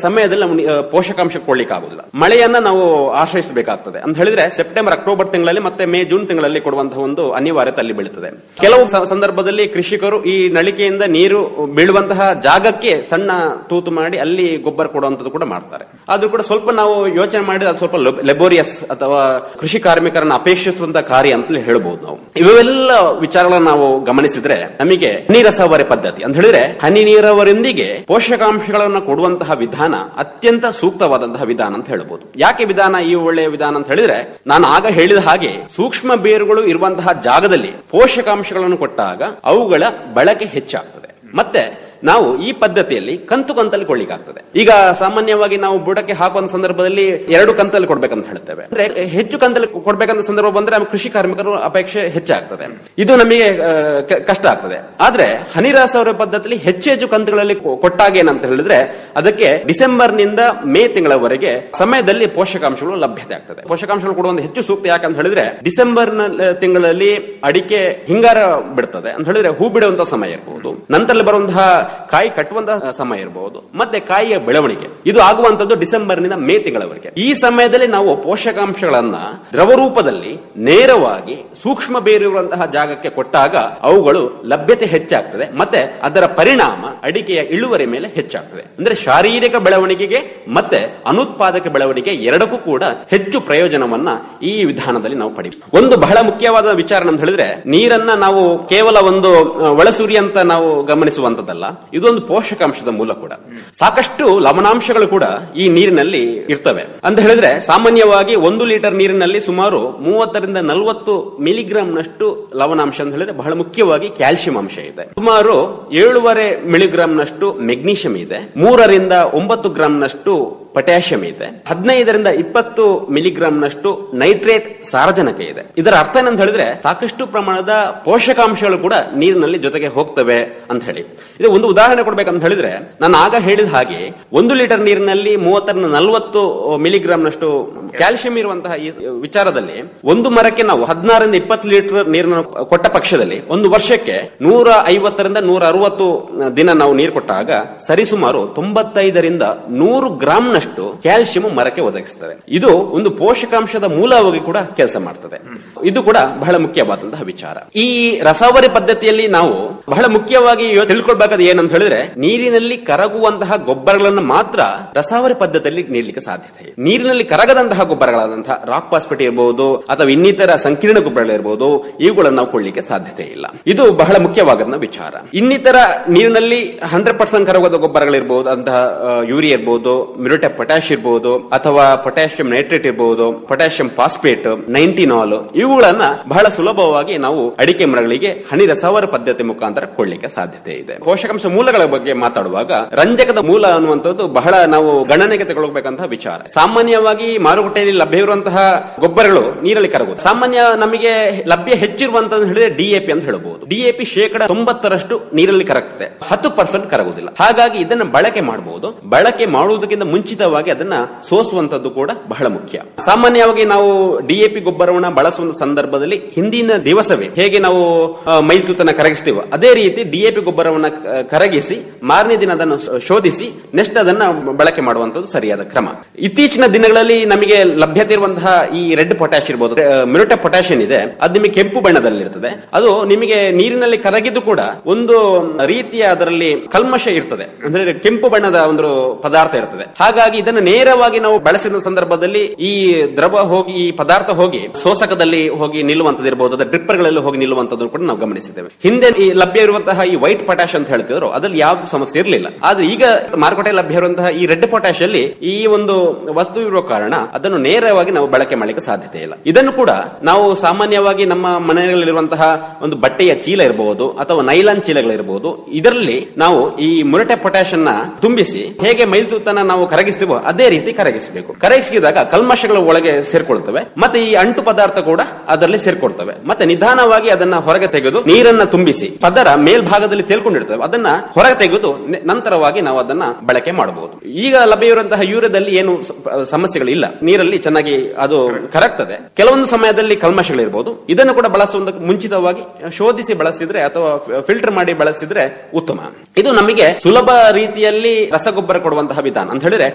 ನಾವು ನಿ- ಆ, ಪೋಷಕಾಂಶ ಕೊಡ್ಲಿಕ್ಕೆ ಆಗುದಿಲ್ಲ ಮಳೆಯನ್ನ ನಾವು ಆಶ್ರಯಿಸಬೇಕಾಗ್ತದೆ ಅಂತ ಹೇಳಿದ್ರೆ ಸೆಪ್ಟೆಂಬರ್ ಅಕ್ಟೋಬರ್ ತಿಂಗಳಲ್ಲಿ ಮತ್ತೆ ಮೇ ಜೂನ್ ತಿಂಗಳಲ್ಲಿ ಕೊಡುವಂತಹ ಒಂದು ಅನಿವಾರ್ಯತೆ ಅಲ್ಲಿ ಬೀಳುತ್ತದೆ ಕೆಲವು ಸ- ಸಂದರ್ಭದಲ್ಲಿ ಕೃಷಿಕರು ಈ ನಳಿಕೆಯಿಂದ ನೀರು ಬೀಳುವಂತಹ ಜಾಗಕ್ಕೆ ಸಣ್ಣ ತೂತು ಮಾಡಿ ಅಲ್ಲಿ ಗೊಬ್ಬರ ಕೊಡುವಂತದ್ದು ಕೂಡ ಮಾಡ್ತಾರೆ ಆದ್ರೂ ಕೂಡ ಸ್ವಲ್ಪ ನಾವು ಯೋಚನೆ ಮಾಡಿದ್ರೆ ಅದು ಸ್ವಲ್ಪ ಲೆಬೋರಿಯಸ್ ಅಥವಾ ಕೃಷಿ ಕಾರ್ಮಿಕರನ್ನ ಅಪೇಕ್ಷಿಸುವಂತಹ ಕಾರ್ಯ ಅಂತ ಹೇಳ್ಬಹುದು ನಾವು ಇವೆಲ್ಲ ವಿಚಾರಗಳನ್ನ ನಾವು ಗಮನಿಸಿದ್ರೆ ನಮಗೆ ಹನಿ ರಸಾವರಿ ಪದ್ಧತಿ ಅಂತ ಹೇಳಿದ್ರೆ ಹನಿ ನೀರಾವರಿಯೊಂದಿಗೆ ಪೋಷಕಾಂಶಗಳನ್ನು ಕೊಡುವಂತಹ ವಿಧಾನ ಅತ್ಯಂತ ಸೂಕ್ತವಾದಂತಹ ವಿಧಾನ ಅಂತ ಹೇಳ್ಬೋದು ಯಾಕೆ ವಿಧಾನ ಈ ಒಳ್ಳೆಯ ವಿಧಾನ ಅಂತ ಹೇಳಿದ್ರೆ ನಾನು ಆಗ ಹೇಳಿದ ಹಾಗೆ ಸೂಕ್ಷ್ಮ ಬೇರುಗಳು ಇರುವಂತಹ ಜಾಗದಲ್ಲಿ ಪೋಷಕಾಂಶಗಳನ್ನು ಕೊಟ್ಟಾಗ ಅವುಗಳ ಬಳಕೆ ಹೆಚ್ಚಾಗ್ತದೆ ಮತ್ತೆ ನಾವು ಈ ಪದ್ಧತಿಯಲ್ಲಿ ಕಂತು ಕಂತಲ್ಲಿ ಕೊಡ್ಲಿಕ್ಕಾಗ್ತದೆ ಈಗ ಸಾಮಾನ್ಯವಾಗಿ ನಾವು ಬುಡಕ್ಕೆ ಹಾಕುವಂತ ಸಂದರ್ಭದಲ್ಲಿ ಎರಡು ಕಂತಲ್ಲಿ ಕೊಡ್ಬೇಕಂತ ಹೇಳ್ತೇವೆ ಅಂದ್ರೆ ಹೆಚ್ಚು ಕಂತಲ್ಲಿ ಕೊಡ್ಬೇಕಂತ ಸಂದರ್ಭ ಬಂದ್ರೆ ನಮ್ಮ ಕೃಷಿ ಕಾರ್ಮಿಕರು ಅಪೇಕ್ಷೆ ಹೆಚ್ಚಾಗ್ತದೆ ಇದು ನಮಗೆ ಆ, ಕ- ಕಷ್ಟ ಆಗ್ತದೆ ಆದ್ರೆ ಹನಿ ರಾಸವರ ಪದ್ಧತಿಯಲ್ಲಿ ಹೆಚ್ಚು ಹೆಚ್ಚು ಕಂತುಗಳಲ್ಲಿ ಕೊ- ಕೊಟ್ಟಾಗ ಏನಂತ ಹೇಳಿದ್ರೆ ಅದಕ್ಕೆ ಡಿಸೆಂಬರ್ ನಿಂದ ಮೇ ತಿಂಗಳವರೆಗೆ ಸಮಯದಲ್ಲಿ ಪೋಷಕಾಂಶಗಳು ಲಭ್ಯತೆ ಆಗ್ತದೆ ಪೋಷಕಾಂಶಗಳು ಕೊಡುವಂತ ಹೆಚ್ಚು ಸೂಕ್ತ ಯಾಕಂತ ಹೇಳಿದ್ರೆ ಡಿಸೆಂಬರ್ ನ- ತಿಂಗಳಲ್ಲಿ ಅಡಿಕೆ ಹಿಂಗಾರ ಬಿಡ್ತದೆ ಅಂತ ಹೇಳಿದ್ರೆ ಹೂ ಬಿಡುವಂತ ಸಮಯ ಇರಬಹುದು ನಂತರದಲ್ಲಿ ಬರುವಂತಹ ಕಾಯಿ ಕಟ್ಟುವಂತಹ ಸಮಯ ಇರಬಹುದು ಮತ್ತೆ ಕಾಯಿಯ ಬೆಳವಣಿಗೆ ಇದು ಆಗುವಂತದ್ದು ಡಿಸೆಂಬರ್ ನಿಂದ ಮೇ ತಿಂಗಳವರೆಗೆ ಈ ಸಮಯದಲ್ಲಿ ನಾವು ಪೋಷಕಾಂಶಗಳನ್ನ ದ್ರವ ರೂಪದಲ್ಲಿ ನೇರವಾಗಿ ಸೂಕ್ಷ್ಮ ಬೇರಿರುವಂತಹ ಜಾಗಕ್ಕೆ ಕೊಟ್ಟಾಗ ಅವುಗಳು ಲಭ್ಯತೆ ಹೆಚ್ಚಾಗ್ತದೆ ಮತ್ತೆ ಅದರ ಪರಿಣಾಮ ಅಡಿಕೆಯ ಇಳುವರಿ ಮೇಲೆ ಹೆಚ್ಚಾಗ್ತದೆ ಅಂದ್ರೆ ಶಾರೀರಿಕ ಬೆಳವಣಿಗೆಗೆ ಮತ್ತೆ ಅನುತ್ಪಾದಕ ಬೆಳವಣಿಗೆ ಎರಡಕ್ಕೂ ಕೂಡ ಹೆಚ್ಚು ಪ್ರಯೋಜನವನ್ನ ಈ ವಿಧಾನದಲ್ಲಿ ನಾವು ಪಡಿಬೇಕು ಒಂದು ಬಹಳ ಮುಖ್ಯವಾದ ವಿಚಾರ ಅಂತ ಹೇಳಿದ್ರೆ ನೀರನ್ನ ನಾವು ಕೇವಲ ಒಂದು ಆ, ಒಳಸುರಿ ಅಂತ ನಾವು ಗಮನಿಸುವಂತದ್ದಲ್ಲ ಇದೊಂದು ಪೋಷಕಾಂಶದ ಮೂಲ ಕೂಡ ಸಾಕಷ್ಟು ಲವಣಾಂಶಗಳು ಕೂಡ ಈ ನೀರಿನಲ್ಲಿ ಇರ್ತವೆ ಅಂತ ಹೇಳಿದ್ರೆ ಸಾಮಾನ್ಯವಾಗಿ ಒಂದು ಲೀಟರ್ ನೀರಿನಲ್ಲಿ ಸುಮಾರು ಮೂವತ್ತರಿಂದ ನಲವತ್ತು ಮಿಲಿಗ್ರಾಮ್ ನಷ್ಟು ಲವಣಾಂಶ ಅಂತ ಹೇಳಿದ್ರೆ ಬಹಳ ಮುಖ್ಯವಾಗಿ ಕ್ಯಾಲ್ಸಿಯಂ ಅಂಶ ಇದೆ ಸುಮಾರು ಏಳುವರೆ ಮಿಲಿಗ್ರಾಮ್ ನಷ್ಟು ಮೆಗ್ನೀಷಿಯಂ ಇದೆ ಮೂರರಿಂದ ಒಂಬತ್ತು ಗ್ರಾಮ್ ನಷ್ಟು ಪೊಟ್ಯಾಷಿಯಂ ಇದೆ ಹದಿನೈದರಿಂದ ಇಪ್ಪತ್ತು ಮಿಲಿಗ್ರಾಮ್ ನಷ್ಟು ನೈಟ್ರೇಟ್ ಸಾರಜನಕ ಇದೆ ಇದರ ಅರ್ಥ ಏನಂತ ಹೇಳಿದ್ರೆ ಸಾಕಷ್ಟು ಪ್ರಮಾಣದ ಪೋಷಕಾಂಶಗಳು ಕೂಡ ನೀರಿನಲ್ಲಿ ಜೊತೆಗೆ ಹೋಗ್ತವೆ ಅಂತ ಹೇಳಿ ಇದು ಒಂದು ಉದಾಹರಣೆ ಕೊಡ್ಬೇಕಂತ ಹೇಳಿದ್ರೆ ನಾನು ಆಗ ಹೇಳಿದ ಹಾಗೆ ಒಂದು ಲೀಟರ್ ನೀರಿನಲ್ಲಿ ಮೂವತ್ತರಿಂದ ನಲವತ್ತು ಮಿಲಿಗ್ರಾಮ್ ನಷ್ಟು ಕ್ಯಾಲ್ಸಿಯಂ ಇರುವಂತಹ ಈ ವಿಚಾರದಲ್ಲಿ ಒಂದು ಮರಕ್ಕೆ ನಾವು ಹದಿನಾರರಿಂದ ಇಪ್ಪತ್ತು ಲೀಟರ್ ನೀರನ್ನು ಕೊಟ್ಟ ಪಕ್ಷದಲ್ಲಿ ಒಂದು ವರ್ಷಕ್ಕೆ ನೂರ ಐವತ್ತರಿಂದ ನೂರ ಅರವತ್ತು ದಿನ ನಾವು ನೀರು ಕೊಟ್ಟಾಗ ಸರಿಸುಮಾರು ತೊಂಬತ್ತೈದರಿಂದ ನೂರು ಗ್ರಾಮ್ ನಷ್ಟು ಕ್ಯಾಲ್ಸಿಯಂ ಮರಕ್ಕೆ ಒದಗಿಸುತ್ತದೆ ಇದು ಒಂದು ಪೋಷಕಾಂಶದ ಮೂಲವಾಗಿ ಕೂಡ ಕೆಲಸ ಮಾಡ್ತದೆ ಇದು ಕೂಡ ಬಹಳ ಮುಖ್ಯವಾದಂತಹ ವಿಚಾರ ಈ ರಸಾವರಿ ಪದ್ಧತಿಯಲ್ಲಿ ನಾವು ಬಹಳ ಮುಖ್ಯವಾಗಿ ಇವ- ತಿಳ್ಕೊಳ್ಬೇಕಾದ ಏನಂತ ಹೇಳಿದ್ರೆ ನೀರಿನಲ್ಲಿ ಕರಗುವಂತಹ ಗೊಬ್ಬರಗಳನ್ನು ಮಾತ್ರ ರಸಾವರಿ ಪದ್ಧತಿಯಲ್ಲಿ ನೀಡಲಿಕ್ಕೆ ಸಾಧ್ಯತೆ ಇದೆ ನೀರಿನಲ್ಲಿ ಕರಗದಂತಹ ಗೊಬ್ಬರಗಳಾದಂತಹ ರಾಕ್ ಪಾಸ್ಪೆಟ್ ಇರಬಹುದು ಅಥವಾ ಇನ್ನಿತರ ಸಂಕೀರ್ಣ ಗೊಬ್ಬರಗಳಿರಬಹುದು ಇವುಗಳನ್ನು ನಾವು ಕೊಡ್ಲಿಕ್ಕೆ ಸಾಧ್ಯತೆ ಇಲ್ಲ ಇದು ಬಹಳ ಮುಖ್ಯವಾದ ವಿಚಾರ ಇನ್ನಿತರ ನೀರಿನಲ್ಲಿ ಹಂಡ್ರೆಡ್ ಪರ್ಸೆಂಟ್ ಕರಗುವ ಗೊಬ್ಬರಗಳಿರಬಹುದು ಅಂತಹ ಆ, ಯೂರಿಯಾ ಇರಬಹುದು ಮಿರುಟೆ ಪೊಟ್ಯಾಶ್ ಇರಬಹುದು ಅಥವಾ ಪೊಟ್ಯಾಷಿಯಂ ನೈಟ್ರೇಟ್ ಇರಬಹುದು ಪೊಟ್ಯಾಷಿಯಂ ಫಾಸ್ಫೇಟ್ ನೈಂಟಿನಾಲ್ ಇವುಗಳನ್ನ ಬಹಳ ಸುಲಭವಾಗಿ ನಾವು ಅಡಿಕೆ ಮರಗಳಿಗೆ ಹನಿ ರಸಾವರ ಪದ್ಧತಿ ಮುಖಾಂತರ ಕೊಡ್ಲಿಕ್ಕೆ ಸಾಧ್ಯತೆ ಇದೆ ಪೋಷಕಾಂಶ ಮೂಲಗಳ ಬಗ್ಗೆ ಮಾತಾಡುವಾಗ ರಂಜಕದ ಮೂಲ ಅನ್ನುವಂಥದ್ದು ಬಹಳ ನಾವು ಗಣನೆಗೆ ತಗೊಳ್ಬೇಕಂತಹ ವಿಚಾರ ಸಾಮಾನ್ಯವಾಗಿ ಮಾರುಕಟ್ಟೆಯಲ್ಲಿ ಲಭ್ಯವಿರುವಂತಹ ಗೊಬ್ಬರಗಳು ನೀರಲ್ಲಿ ಕರಗುವುದು ಸಾಮಾನ್ಯ ನಮಗೆ ಲಭ್ಯ ಹೆಚ್ಚಿರುವಂತದ್ದು ಹೇಳಿದ್ರೆ ಡಿಎಪಿ ಅಂತ ಹೇಳಬಹುದು ಡಿಎಪಿ ಶೇಕಡ ತೊಂಬತ್ತರಷ್ಟು ನೀರಲ್ಲಿ ಕರಗ್ತದೆ ಹತ್ತು ಪರ್ಸೆಂಟ್ ಕರಗುವುದಿಲ್ಲ ಹಾಗಾಗಿ ಇದನ್ನ ಬಳಕೆ ಮಾಡಬಹುದು ಬಳಕೆ ಮಾಡುವುದಕ್ಕಿಂತ ಮುಂಚಿತವಾಗಿ ಅದನ್ನ ಸೋಸುವಂತದ್ದು ಕೂಡ ಬಹಳ ಮುಖ್ಯ ಸಾಮಾನ್ಯವಾಗಿ ನಾವು ಡಿಎಪಿ ಗೊಬ್ಬರವನ್ನ ಬಳಸುವ ಸಂದರ್ಭದಲ್ಲಿ ಹಿಂದಿನ ದಿವಸವೇ ಹೇಗೆ ನಾವು ಆ, ಮೈಲ್ತುತನ ಕರಗಿಸ್ತೀವೋ ಅದೇ ರೀತಿ ಡಿಎಪಿ ಗೊಬ್ಬರವನ್ನ ಕ- ಕರಗಿಸಿ ಮಾರನೇ ದಿನ ಅದನ್ನು ಶೋ- ಶೋಧಿಸಿ ನೆಕ್ಸ್ಟ್ ಅದನ್ನ ಬಳಕೆ ಮಾಡುವಂತದ್ದು ಸರಿಯಾದ ಕ್ರಮ ಇತ್ತೀಚಿನ ದಿನಗಳಲ್ಲಿ ನಮಗೆ ಲಭ್ಯತೆ ಇರುವಂತಹ ಈ ರೆಡ್ ಪೊಟ್ಯಾಶ್ ಇರಬಹುದು ಮಿರುಟ ಪೊಟ್ಯಾಷಿಯನ್ ಇದೆ ಅದು ನಿಮಗೆ ಕೆಂಪು ಬಣ್ಣದಲ್ಲಿ ಇರ್ತದೆ ಅದು ನಿಮಗೆ ನೀರಿನಲ್ಲಿ ಕರಗಿದ್ದು ಕೂಡ ಒಂದು ರೀತಿಯ ಅದರಲ್ಲಿ ಕಲ್ಮಶ ಇರ್ತದೆ ಅಂದ್ರೆ ಕೆಂಪು ಬಣ್ಣದ ಒಂದು ಪದಾರ್ಥ ಇರ್ತದೆ ಹಾಗಾಗಿ ಇದನ್ನು ನೇರವಾಗಿ ನಾವು ಬಳಸಿದ ಸಂದರ್ಭದಲ್ಲಿ ಈ ದ್ರವ ಹೋಗಿ ಈ ಪದಾರ್ಥ ಹೋಗಿ ಶೋಷಕದಲ್ಲಿ ಹೋಗಿ ನಿಲ್ಲುವಂತದ್ದು ಇರಬಹುದು ಅದರ ಡ್ರಿಪ್ಪರ್ಗಳಲ್ಲಿ ಹೋಗಿ ನಿಲ್ಲುವಂತದ್ದು ಕೂಡ ನಾವು ಗಮನಿಸಿದ್ದೇವೆ ಹಿಂದೆ ಈ ಲಭ್ಯ ಇರುವಂತಹ ಈ ವೈಟ್ ಪೊಟ್ಯಾಶ್ ಅಂತ ಹೇಳ್ತಿದ್ರು ಅದ್ರಲ್ಲಿ ಯಾವ್ದು ಸಮಸ್ಯೆ ಇರಲಿಲ್ಲ ಆದ್ರೆ ಈಗ ಮಾರುಕಟ್ಟೆ ಲಭ್ಯ ಇರುವಂತಹ ಈ ರೆಡ್ ಪೊಟ್ಯಾಶ್ ಅಲ್ಲಿ ಈ ಒಂದು ವಸ್ತು ಇರುವ ಕಾರಣ ಅದನ್ನು ನೇರವಾಗಿ ನಾವು ಬಳಕೆ ಮಾಡಲಿಕ್ಕೆ ಸಾಧ್ಯತೆ ಇಲ್ಲ ಇದನ್ನು ಕೂಡ ನಾವು ಸಾಮಾನ್ಯವಾಗಿ ನಮ್ಮ ಮನೆಗಳಲ್ಲಿರುವಂತಹ ಒಂದು ಬಟ್ಟೆಯ ಚೀಲ ಇರಬಹುದು ಅಥವಾ ನೈಲಾನ್ ಚೀಲಗಳಿರಬಹುದು ಇದರಲ್ಲಿ ನಾವು ಈ ಮುರಟೆ ಪೊಟ್ಯಾಶ್ ಅನ್ನ ತುಂಬಿಸಿ ಹೇಗೆ ಮೈಲ್ತೂತನ ನಾವು ಕರಗಿಸ್ತೀವೋ ಅದೇ ರೀತಿ ಕರಗಿಸಬೇಕು ಕರಗಿಸಿದಾಗ ಕಲ್ಮಶಗಳು ಒಳಗೆ ಸೇರ್ಕೊಳ್ತವೆ ಮತ್ತೆ ಈ ಅಂಟು ಪದಾರ್ಥ ಕೂಡ ಅದರಲ್ಲಿ ಸೇರ್ಕೊಳ್ತವೆ ಮತ್ತೆ ನಿಧಾನವಾಗಿ ಅದನ್ನ ಹೊರಗೆ ತೆಗೆದು ನೀರನ್ನ ತುಂಬಿಸಿ ಪದರ ಮೇಲ್ಭಾಗದಲ್ಲಿ ತೇಲ್ಕೊಂಡಿರ್ತವೆ ಅದನ್ನ ಹೊರಗೆ ತೆಗೆದು ನೆ- ನಂತರವಾಗಿ ನಾವು ಅದನ್ನ ಬಳಕೆ ಮಾಡಬಹುದು ಈಗ ಲಭ್ಯವಿರುವಂತಹ ಯೂರಿಯಾದಲ್ಲಿ ಏನು ಸ- ಸಮಸ್ಯೆಗಳಿಲ್ಲ ನೀರಲ್ಲಿ ಚೆನ್ನಾಗಿ ಅದು ಕರಗ್ತದೆ ಕೆಲವೊಂದು ಸಮಯದಲ್ಲಿ ಕಲ್ಮಶಗಳಿರ್ಬೋದು ಇದನ್ನು ಕೂಡ ಬಳಸುವುದಕ್ಕೆ ಮುಂಚಿತವಾಗಿ ಶೋಧಿಸಿ ಬಳಸಿದ್ರೆ ಅಥವಾ ಫಿಲ್ಟರ್ ಮಾಡಿ ಬಳಸಿದ್ರೆ ಉತ್ತಮ ಇದು ನಮಗೆ ಸುಲಭ ರೀತಿಯಲ್ಲಿ ರಸಗೊಬ್ಬರ ಕೊಡುವಂತಹ ವಿಧಾನ ಅಂತ ಹೇಳಿದ್ರೆ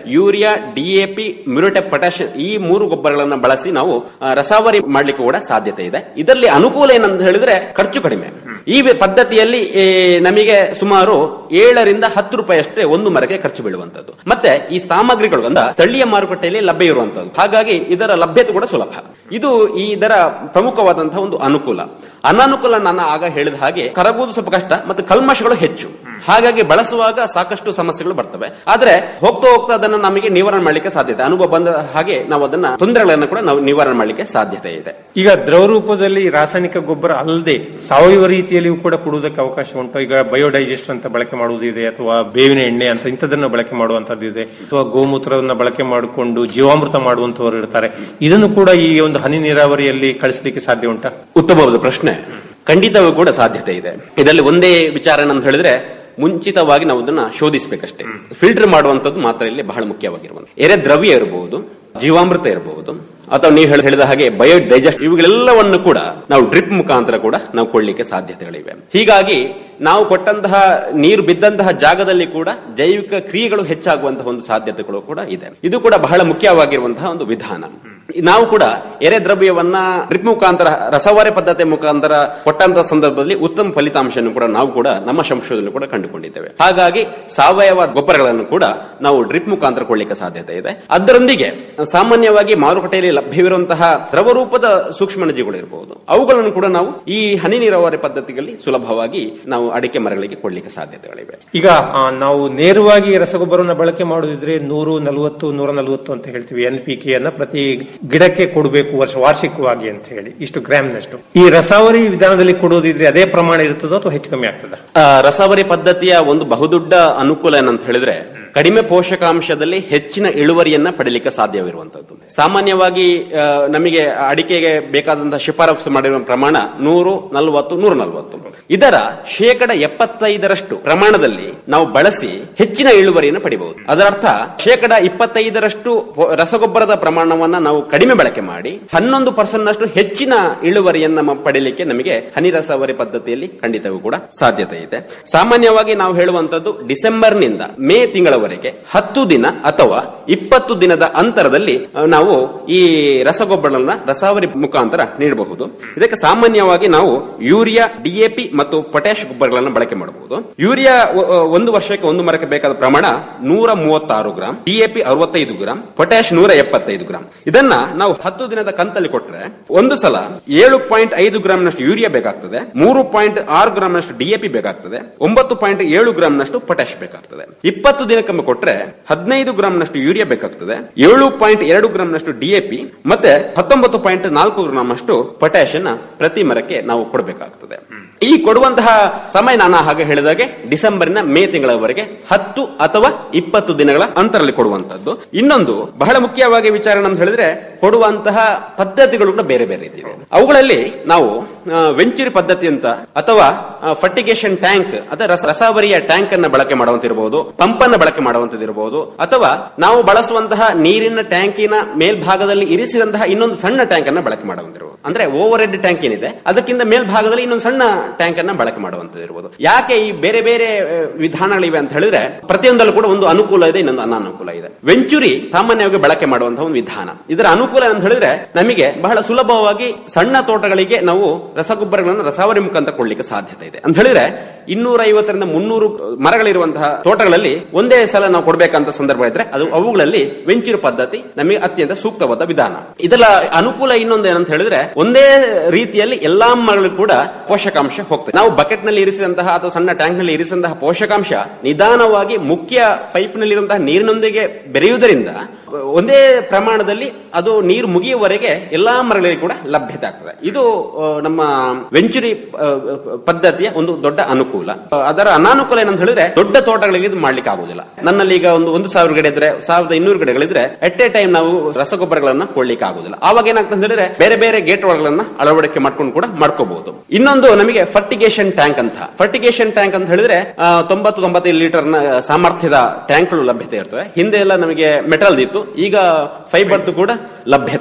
ಯೂರಿಯಾ ಡಿಎಪಿ ಮ್ಯೂರಿಟೆ ಪೊಟ್ಯಾಷ್ ಈ ಮೂರು ಗೊಬ್ಬರಗಳನ್ನ ಬಳಸಿ ನಾವು ಆ, ರಸಾವರಿ ಮಾಡ್ಲಿಕ್ಕೆ ಕೂಡ ಸಾಧ್ಯತೆ ಇದೆ ಇದರಲ್ಲಿ ಅನುಕೂಲ ಏನಂತ ಹೇಳಿದ್ರೆ ಖರ್ಚು ಕಡಿಮೆ ಈ ವಿ- ಪದ್ಧತಿಯಲ್ಲಿ ಏ, ನಮಗೆ ಸುಮಾರು ಏಳರಿಂದ ಹತ್ತು ರೂಪಾಯಿ ಅಷ್ಟೇ ಒಂದು ಮರಕ್ಕೆ ಖರ್ಚು ಬೀಳುವಂತದ್ದು ಮತ್ತೆ ಈ ಸಾಮಗ್ರಿಗಳು ಅಂದ ಸ್ಥಳೀಯ ಮಾರುಕಟ್ಟೆಯಲ್ಲಿ ಲಭ್ಯ ಇರುವಂತದ್ದು ಹಾಗಾಗಿ ಇದರ ಲಭ್ಯತೆ ಕೂಡ ಸುಲಭ ಇದು ಈ ಇದರ ಪ್ರಮುಖವಾದಂತಹ ಒಂದು ಅನುಕೂಲ ಅನಾನುಕೂಲ ನಾನು ಆಗ ಹೇಳಿದ ಹಾಗೆ ಕರಗುವುದು ಸ್ವಲ್ಪ ಕಷ್ಟ ಮತ್ತು ಕಲ್ಮಶಗಳು ಹೆಚ್ಚು ಹಾಗಾಗಿ ಬಳಸುವಾಗ ಸಾಕಷ್ಟು ಸಮಸ್ಯೆಗಳು ಬರ್ತವೆ ಆದ್ರೆ ಹೋಗ್ತಾ ಹೋಗ್ತಾ ಅದನ್ನು ನಮಗೆ ನಿವಾರಣೆ ಮಾಡಲಿಕ್ಕೆ ಸಾಧ್ಯತೆ ಅನುಭವ ಬಂದ ಹಾಗೆ ನಾವು ಅದನ್ನ ತೊಂದರೆಗಳನ್ನು ಕೂಡ ನಾವು ನಿವಾರಣೆ ಮಾಡಲಿಕ್ಕೆ ಸಾಧ್ಯತೆ ಇದೆ ಈಗ ದ್ರವ ರೂಪದಲ್ಲಿ ರಾಸಾಯನಿಕ ಗೊಬ್ಬರ ಅಲ್ಲದೆ ಸಾವಯವ ರೀತಿಯಲ್ಲಿಯೂ ಕೂಡ ಕೊಡುವುದಕ್ಕೆ ಅವಕಾಶ ಉಂಟು ಈಗ ಬಯೋಡೈಜೆಸ್ಟ್ ಅಂತ ಬಳಕೆ ಮಾಡುವುದಿದೆ ಅಥವಾ ಬೇವಿನ ಎಣ್ಣೆ ಅಂತ ಇಂಥದನ್ನ ಬಳಕೆ ಮಾಡುವಂತದ್ದು ಇದೆ ಅಥವಾ ಗೋಮೂತ್ರವನ್ನ ಬಳಕೆ ಮಾಡಿಕೊಂಡು ಜೀವಾಮೃತ ಮಾಡುವಂತವರು ಇರ್ತಾರೆ ಇದನ್ನು ಕೂಡ ಈ ಒಂದು ಹನಿ ನೀರಾವರಿಯಲ್ಲಿ ಕಳಿಸಲಿಕ್ಕೆ ಸಾಧ್ಯ ಉಂಟಾ ಉತ್ತಮವಾದ ಪ್ರಶ್ನೆ ಖಂಡಿತವೂ ಕೂಡ ಸಾಧ್ಯತೆ ಇದೆ ಇದರಲ್ಲಿ ಒಂದೇ ವಿಚಾರ ಏನಂತ ಹೇಳಿದ್ರೆ ಮುಂಚಿತವಾಗಿ ನಾವು ಅದನ್ನ ಶೋಧಿಸಬೇಕಷ್ಟೇ ಫಿಲ್ಟರ್ ಮಾಡುವಂತದ್ದು ಮಾತ್ರ ಇಲ್ಲಿ ಬಹಳ ಮುಖ್ಯವಾಗಿರುವಂತ ಎರೆ ದ್ರವ್ಯ ಇರಬಹುದು ಜೀವಾಮೃತ ಇರಬಹುದು ಅಥವಾ ನೀವು ಹೇಳ- ಹೇಳಿದ ಹಾಗೆ ಬಯೋ ಡೈಜೆಸ್ಟ್ ಇವುಗಳೆಲ್ಲವನ್ನು ಕೂಡ ನಾವು ಡ್ರಿಪ್ ಮುಖಾಂತರ ಕೂಡ ನಾವು ಕೊಳ್ಳಿಕ್ಕೆ ಸಾಧ್ಯತೆಗಳಿವೆ ಹೀಗಾಗಿ ನಾವು ಕೊಟ್ಟಂತಹ ನೀರು ಬಿದ್ದಂತಹ ಜಾಗದಲ್ಲಿ ಕೂಡ ಜೈವಿಕ ಕ್ರಿಯೆಗಳು ಹೆಚ್ಚಾಗುವಂತಹ ಒಂದು ಸಾಧ್ಯತೆಗಳು ಕೂಡ ಇದೆ ಇದು ಕೂಡ ಬಹಳ ಮುಖ್ಯವಾಗಿರುವಂತಹ ಒಂದು ವಿಧಾನ ನಾವು ಕೂಡ ಎರೆ ದ್ರವ್ಯವನ್ನ ಡ್ರಿಪ್ ಮುಖಾಂತರ ರಸವಾರಿ ಪದ್ಧತಿ ಮುಖಾಂತರ ಕೊಟ್ಟಂತಹ ಸಂದರ್ಭದಲ್ಲಿ ಉತ್ತಮ ಫಲಿತಾಂಶವನ್ನು ಕೂಡ ನಾವು ಕೂಡ ನಮ್ಮ ಸಂಶೋಧನೆ ಕೂಡ ಕಂಡುಕೊಂಡಿದ್ದೇವೆ ಹಾಗಾಗಿ ಸಾವಯವ ಗೊಬ್ಬರಗಳನ್ನು ಕೂಡ ನಾವು ಡ್ರಿಪ್ ಮುಖಾಂತರ ಕೊಳ್ಳಿಕ್ಕೆ ಸಾಧ್ಯತೆ ಇದೆ ಅದರೊಂದಿಗೆ ಸಾಮಾನ್ಯವಾಗಿ ಮಾರುಕಟ್ಟೆಯಲ್ಲಿ ಲಭ್ಯವಿರುವಂತಹ ದ್ರವ ರೂಪದ ಸೂಕ್ಷ್ಮಜೀವಿಗಳು ಇರಬಹುದು ಅವುಗಳನ್ನು ಕೂಡ ನಾವು ಈ ಹನಿ ನೀರಾವರಿ ಪದ್ಧತಿಗಳಲ್ಲಿ ಸುಲಭವಾಗಿ ನಾವು ಅಡಿಕೆ ಮರಗಳಿಗೆ ಕೊಡ್ಲಿಕ್ಕೆ ಸಾಧ್ಯತೆಗಳಿವೆ ಈಗ ಆ, ನಾವು ನೇರವಾಗಿ ರಸಗೊಬ್ಬರವನ್ನು ಬಳಕೆ ಮಾಡುದಿದ್ರೆ ನೂರು ನಲವತ್ತು ನೂರ ನಲವತ್ತು ಅಂತ ಹೇಳ್ತೀವಿ ಎನ್ ಪಿ ಕೆ ಅನ್ನ ಪ್ರತಿ ಗಿಡಕ್ಕೆ ಕೊಡಬೇಕು ವರ್ಷ ವಾರ್ಷಿಕವಾಗಿ ಅಂತ ಹೇಳಿ ಇಷ್ಟು ಗ್ರಾಮ್ನಷ್ಟು ಈ ರಸಾವರಿ ವಿಧಾನದಲ್ಲಿ ಕೊಡುವುದಿದ್ರೆ ಅದೇ ಪ್ರಮಾಣ ಇರ್ತದೋ ಅಥವಾ ಹೆಚ್ಚು ಕಮ್ಮಿ ಆಗ್ತದ ಆ, ರಸಾವರಿ ಪದ್ಧತಿಯ ಒಂದು ಬಹುದೊಡ್ಡ ಅನುಕೂಲ ಏನಂತ ಹೇಳಿದ್ರೆ ಕಡಿಮೆ ಪೋಷಕಾಂಶದಲ್ಲಿ ಹೆಚ್ಚಿನ ಇಳುವರಿಯನ್ನ ಪಡೆಯಲಿಕ್ಕೆ ಸಾಧ್ಯವಿರುವಂತದ್ದು ಸಾಮಾನ್ಯವಾಗಿ ಆ, ನಮಗೆ ಅಡಿಕೆಗೆ ಬೇಕಾದಂತಹ ಶಿಫಾರಸು ಮಾಡಿರುವ ಪ್ರಮಾಣ ನೂರು ನಲವತ್ತು ನೂರ ನಲವತ್ತು ಇದರ ಶೇಕಡ ಎಪ್ಪತ್ತೈದರಷ್ಟು ಪ್ರಮಾಣದಲ್ಲಿ ನಾವು ಬಳಸಿ ಹೆಚ್ಚಿನ ಇಳುವರಿಯನ್ನು ಪಡಿಬಹುದು ಅದರ ಅರ್ಥ ಶೇಕಡ ಇಪ್ಪತ್ತೈದರಷ್ಟು ಪೊ- ರಸಗೊಬ್ಬರದ ಪ್ರಮಾಣವನ್ನ ನಾವು ಕಡಿಮೆ ಬಳಕೆ ಮಾಡಿ ಹನ್ನೊಂದು ಪರ್ಸೆಂಟ್ ನಷ್ಟು ಹೆಚ್ಚಿನ ಇಳುವರಿಯನ್ನ ನಮ್ಮ ಪಡೆಯಲಿಕ್ಕೆ ನಮಗೆ ಹನಿ ರಸಾವರಿ ಪದ್ಧತಿಯಲ್ಲಿ ಖಂಡಿತವೂ ಕೂಡ ಸಾಧ್ಯತೆ ಇದೆ ಸಾಮಾನ್ಯವಾಗಿ ನಾವು ಹೇಳುವಂತದ್ದು ಡಿಸೆಂಬರ್ನಿಂದ ಮೇ ತಿಂಗಳವರೆಗೆ ಹತ್ತು ದಿನ ಅಥವಾ ಇಪ್ಪತ್ತು ದಿನದ ಅಂತರದಲ್ಲಿ ಆ, ನಾವು ಈ ರಸಗೊಬ್ಬರಗಳನ್ನ ರಸಾವರಿ ಮುಖಾಂತರ ನೀಡಬಹುದು ಇದಕ್ಕೆ ಸಾಮಾನ್ಯವಾಗಿ ನಾವು ಯೂರಿಯಾ ಡಿಎಪಿ ಮತ್ತು ಪೊಟ್ಯಾಶ್ ಗೊಬ್ಬರಗಳನ್ನು ಬಳಕೆ ಮಾಡಬಹುದು ಯೂರಿಯಾ ಒ- ಒ- ಒಂದು ವರ್ಷಕ್ಕೆ ಒಂದು ಮರಕ್ಕೆ ಬೇಕಾದ ಪ್ರಮಾಣ ನೂರ ಮೂವತ್ತಾರು ಗ್ರಾಂ ಡಿಎಪಿ ಅರವತ್ತೈದು ಗ್ರಾಂ ಪೊಟ್ಯಾಶ್ ನೂರ ಎಪ್ಪತ್ತೈದು ಗ್ರಾಂ ಇದನ್ನ ನಾವು ಹತ್ತು ದಿನದ ಕಂತಲ್ಲಿ ಕೊಟ್ರೆ ಒಂದು ಸಲ ಏಳು ಪಾಯಿಂಟ್ ಐದು ಗ್ರಾಂನಷ್ಟು ಯೂರಿಯಾ ಬೇಕಾಗ್ತದೆ ಮೂರು ಪಾಯಿಂಟ್ ಆರು ಗ್ರಾಂನಷ್ಟು ಡಿಎಪಿ ಬೇಕಾಗ್ತದೆ ಒಂಬತ್ತು ಪಾಯಿಂಟ್ ಏಳು ಗ್ರಾಂನಷ್ಟು ಪೊಟ್ಯಾಶ್ ಬೇಕಾಗ್ತದೆ ಇಪ್ಪತ್ತು ದಿನಕ್ಕೊಮ್ಮೆ ಕೊಟ್ರೆ ಹದಿನೈದು ಗ್ರಾಂನಷ್ಟು ಯೂರಿಯಾ ಬೇಕಾಗ್ತದೆ ಏಳು ಪಾಯಿಂಟ್ ಎರಡು ಗ್ರಾಂನಷ್ಟು ಡಿಎಪಿ ಮತ್ತೆ ಹತ್ತೊಂಬತ್ತು ಪಾಯಿಂಟ್ ನಾಲ್ಕು ಗ್ರಾಂನಷ್ಟು ಪೊಟ್ಯಾಶ್ ಅನ್ನ ಪ್ರತಿ ಮರಕ್ಕೆ ನಾವು ಕೊಡಬೇಕಾಗ್ತದೆ ಈ ಕೊಡುವಂತಹ ಸಮಯ ನಾನು ಹಾಗೆ ಹೇಳಿದಾಗೆ ಡಿಸೆಂಬರಿನ ಮೇ ತಿಂಗಳವರೆಗೆ ಹತ್ತು ಅಥವಾ ಇಪ್ಪತ್ತು ದಿನಗಳ ಅಂತರಲ್ಲಿ ಕೊಡುವಂತದ್ದು ಇನ್ನೊಂದು ಬಹಳ ಮುಖ್ಯವಾಗಿ ವಿಚಾರ ಅಂತ ಹೇಳಿದ್ರೆ ಕೊಡುವಂತಹ ಪದ್ಧತಿಗಳು ಕೂಡ ಬೇರೆ ಬೇರೆ ರೀತಿ ಇದೆ ಅವುಗಳಲ್ಲಿ ನಾವು ಆ, ವೆಂಚುರಿ ಪದ್ಧತಿ ಅಂತ ಅಥವಾ ಫರ್ಟಿಗೇಷನ್ ಟ್ಯಾಂಕ್ ಅಥವಾ ರಸ- ರಸಾವರಿಯ ಟ್ಯಾಂಕ್ ಅನ್ನ ಬಳಕೆ ಮಾಡುವಂತಿರಬಹುದು ಪಂಪ್ ಅನ್ನ ಬಳಕೆ ಮಾಡುವಂತದಿರಬಹುದು ಅಥವಾ ನಾವು ಬಳಸುವಂತಹ ನೀರಿನ ಟ್ಯಾಂಕಿನ ಮೇಲ್ಭಾಗದಲ್ಲಿ ಇರಿಸಿದಂತಹ ಇನ್ನೊಂದು ಸಣ್ಣ ಟ್ಯಾಂಕ್ ಅನ್ನ ಬಳಕೆ ಮಾಡುವಂತಿರಬಹುದು ಅಂದ್ರೆ ಓವರ್ ಹೆಡ್ ಟ್ಯಾಂಕ್ ಏನಿದೆ ಅದಕ್ಕಿಂತ ಮೇಲ್ಭಾಗದಲ್ಲಿ ಇನ್ನೊಂದು ಸಣ್ಣ ಟ್ಯಾಂಕ್ ಅನ್ನ ಬಳಕೆ ಮಾಡುವಂತದಿರಬಹುದು ಯಾಕೆ ಈ ಬೇರೆ ಬೇರೆ ಆ, ವಿಧಾನಗಳಿವೆ ಅಂತ ಹೇಳಿದ್ರೆ ಪ್ರತಿಯೊಂದಲ್ಲೂ ಕೂಡ ಒಂದು ಅನುಕೂಲ ಇದೆ ಇನ್ನೊಂದು ಅನಾನುಕೂಲ ಇದೆ ವೆಂಚುರಿ ಸಾಮಾನ್ಯವಾಗಿ ಬಳಕೆ ಮಾಡುವಂತಹ ಒಂದು ವಿಧಾನ ಇದರ ಅನುಕೂಲ ಅಂತ ಹೇಳಿದ್ರೆ ನಮಗೆ ಬಹಳ ಸುಲಭವಾಗಿ ಸಣ್ಣ ತೋಟಗಳಿಗೆ ನಾವು ರಸಗೊಬ್ಬರಗಳನ್ನು ರಸಾವರಿ ಮುಖಾಂತರ ಕೊಡ್ಲಿಕ್ಕೆ ಸಾಧ್ಯತೆ ಇದೆ ಅಂತ ಹೇಳಿದ್ರೆ ಇನ್ನೂರ ಐವತ್ತರಿಂದ ಮುನ್ನೂರು ಮರಗಳಿರುವಂತಹ ತೋಟಗಳಲ್ಲಿ ಒಂದೇ ಸಲ ನಾವು ಕೊಡಬೇಕಂತ ಸಂದರ್ಭ ಇದ್ರೆ ಅದು ಅವುಗಳಲ್ಲಿ ವೆಂಚೂರು ಪದ್ಧತಿ ನಮಗೆ ಅತ್ಯಂತ ಸೂಕ್ತವಾದ ವಿಧಾನ ಇದರ ಅನುಕೂಲ ಇನ್ನೊಂದು ಏನಂತ ಹೇಳಿದ್ರೆ ಒಂದೇ ರೀತಿಯಲ್ಲಿ ಎಲ್ಲಾ ಮರಗಳು ಕೂಡ ಪೋಷಕಾಂಶ ಹೋಗ್ತದೆ ನಾವು ಬಕೆಟ್ ನಲ್ಲಿ ಇರಿಸಿದಂತಹ ಅಥವಾ ಸಣ್ಣ ಟ್ಯಾಂಕ್ ನಲ್ಲಿ ಇರಿಸಿದಂತಹ ಪೋಷಕಾಂಶ ನಿಧಾನವಾಗಿ ಮುಖ್ಯ ಪೈಪ್ ನಲ್ಲಿರುವಂತಹ ನೀರಿನೊಂದಿಗೆ ಬೆರೆಯುವುದರಿಂದ ಒಂದೇ ಪ್ರಮಾಣದಲ್ಲಿ ಅದು ನೀರು ಮುಗಿಯುವವರೆಗೆ ಎಲ್ಲಾ ಮರಗಳಿಗೆ ಕೂಡ ಲಭ್ಯತೆ ಆಗ್ತದೆ ಇದು ಆ, ನಮ್ಮ ವೆಂಚುರಿ ಆ, ಪದ್ಧತಿಯ ಒಂದು ದೊಡ್ಡ ಅನುಕೂಲ ಆ, ಅದರ ಅನಾನುಕೂಲ ಏನಂತ ಹೇಳಿದ್ರೆ ದೊಡ್ಡ ತೋಟಗಳಿಗೆ ಇದು ಮಾಡ್ಲಿಕ್ಕೆ ಆಗುದಿಲ್ಲ ನನ್ನಲ್ಲಿ ಈಗ ಒಂದು ಒಂದು ಸಾವಿರ ಗಿಡ ಇದ್ರೆ ಸಾವಿರದ ಇನ್ನೂರು ಗಿಡಗಳಿದ್ರೆ ಎಟ್ ಎ ಟೈಮ್ ನಾವು ರಸಗೊಬ್ಬರಗಳನ್ನ ಕೊಡ್ಲಿಕ್ಕೆ ಆಗುದಿಲ್ಲ ಆವಾಗ ಏನಾಗ್ತದೆ ಅಂತ ಹೇಳಿದ್ರೆ ಬೇರೆ ಬೇರೆ ಗೇಟ್ ಒಳಗಳನ್ನ ಅಳವಡಿಕೆ ಮಾಡ್ಕೊಂಡು ಕೂಡ ಮಾಡ್ಕೋಬಹುದು ಇನ್ನೊಂದು ನಮಗೆ ಫರ್ಟಿಗೇಷನ್ ಟ್ಯಾಂಕ್ ಅಂತ ಫರ್ಟಿಗೇಷನ್ ಟ್ಯಾಂಕ್ ಅಂತ ಹೇಳಿದ್ರೆ ಆ, ತೊಂಬತ್ತು ತೊಂಬತ್ತೈದು ಲೀಟರ್ ಸಾಮರ್ಥ್ಯದ ಟ್ಯಾಂಕ್ಗಳು ಲಭ್ಯತೆ ಇರ್ತವೆ ಹಿಂದೆ ಎಲ್ಲ ನಮಗೆ ಮೆಟಲ್ ಇತ್ತು ಈಗ ಫೈಬರ್ದು ಕೂಡ ಲಭ್ಯತೆ ಇದೆ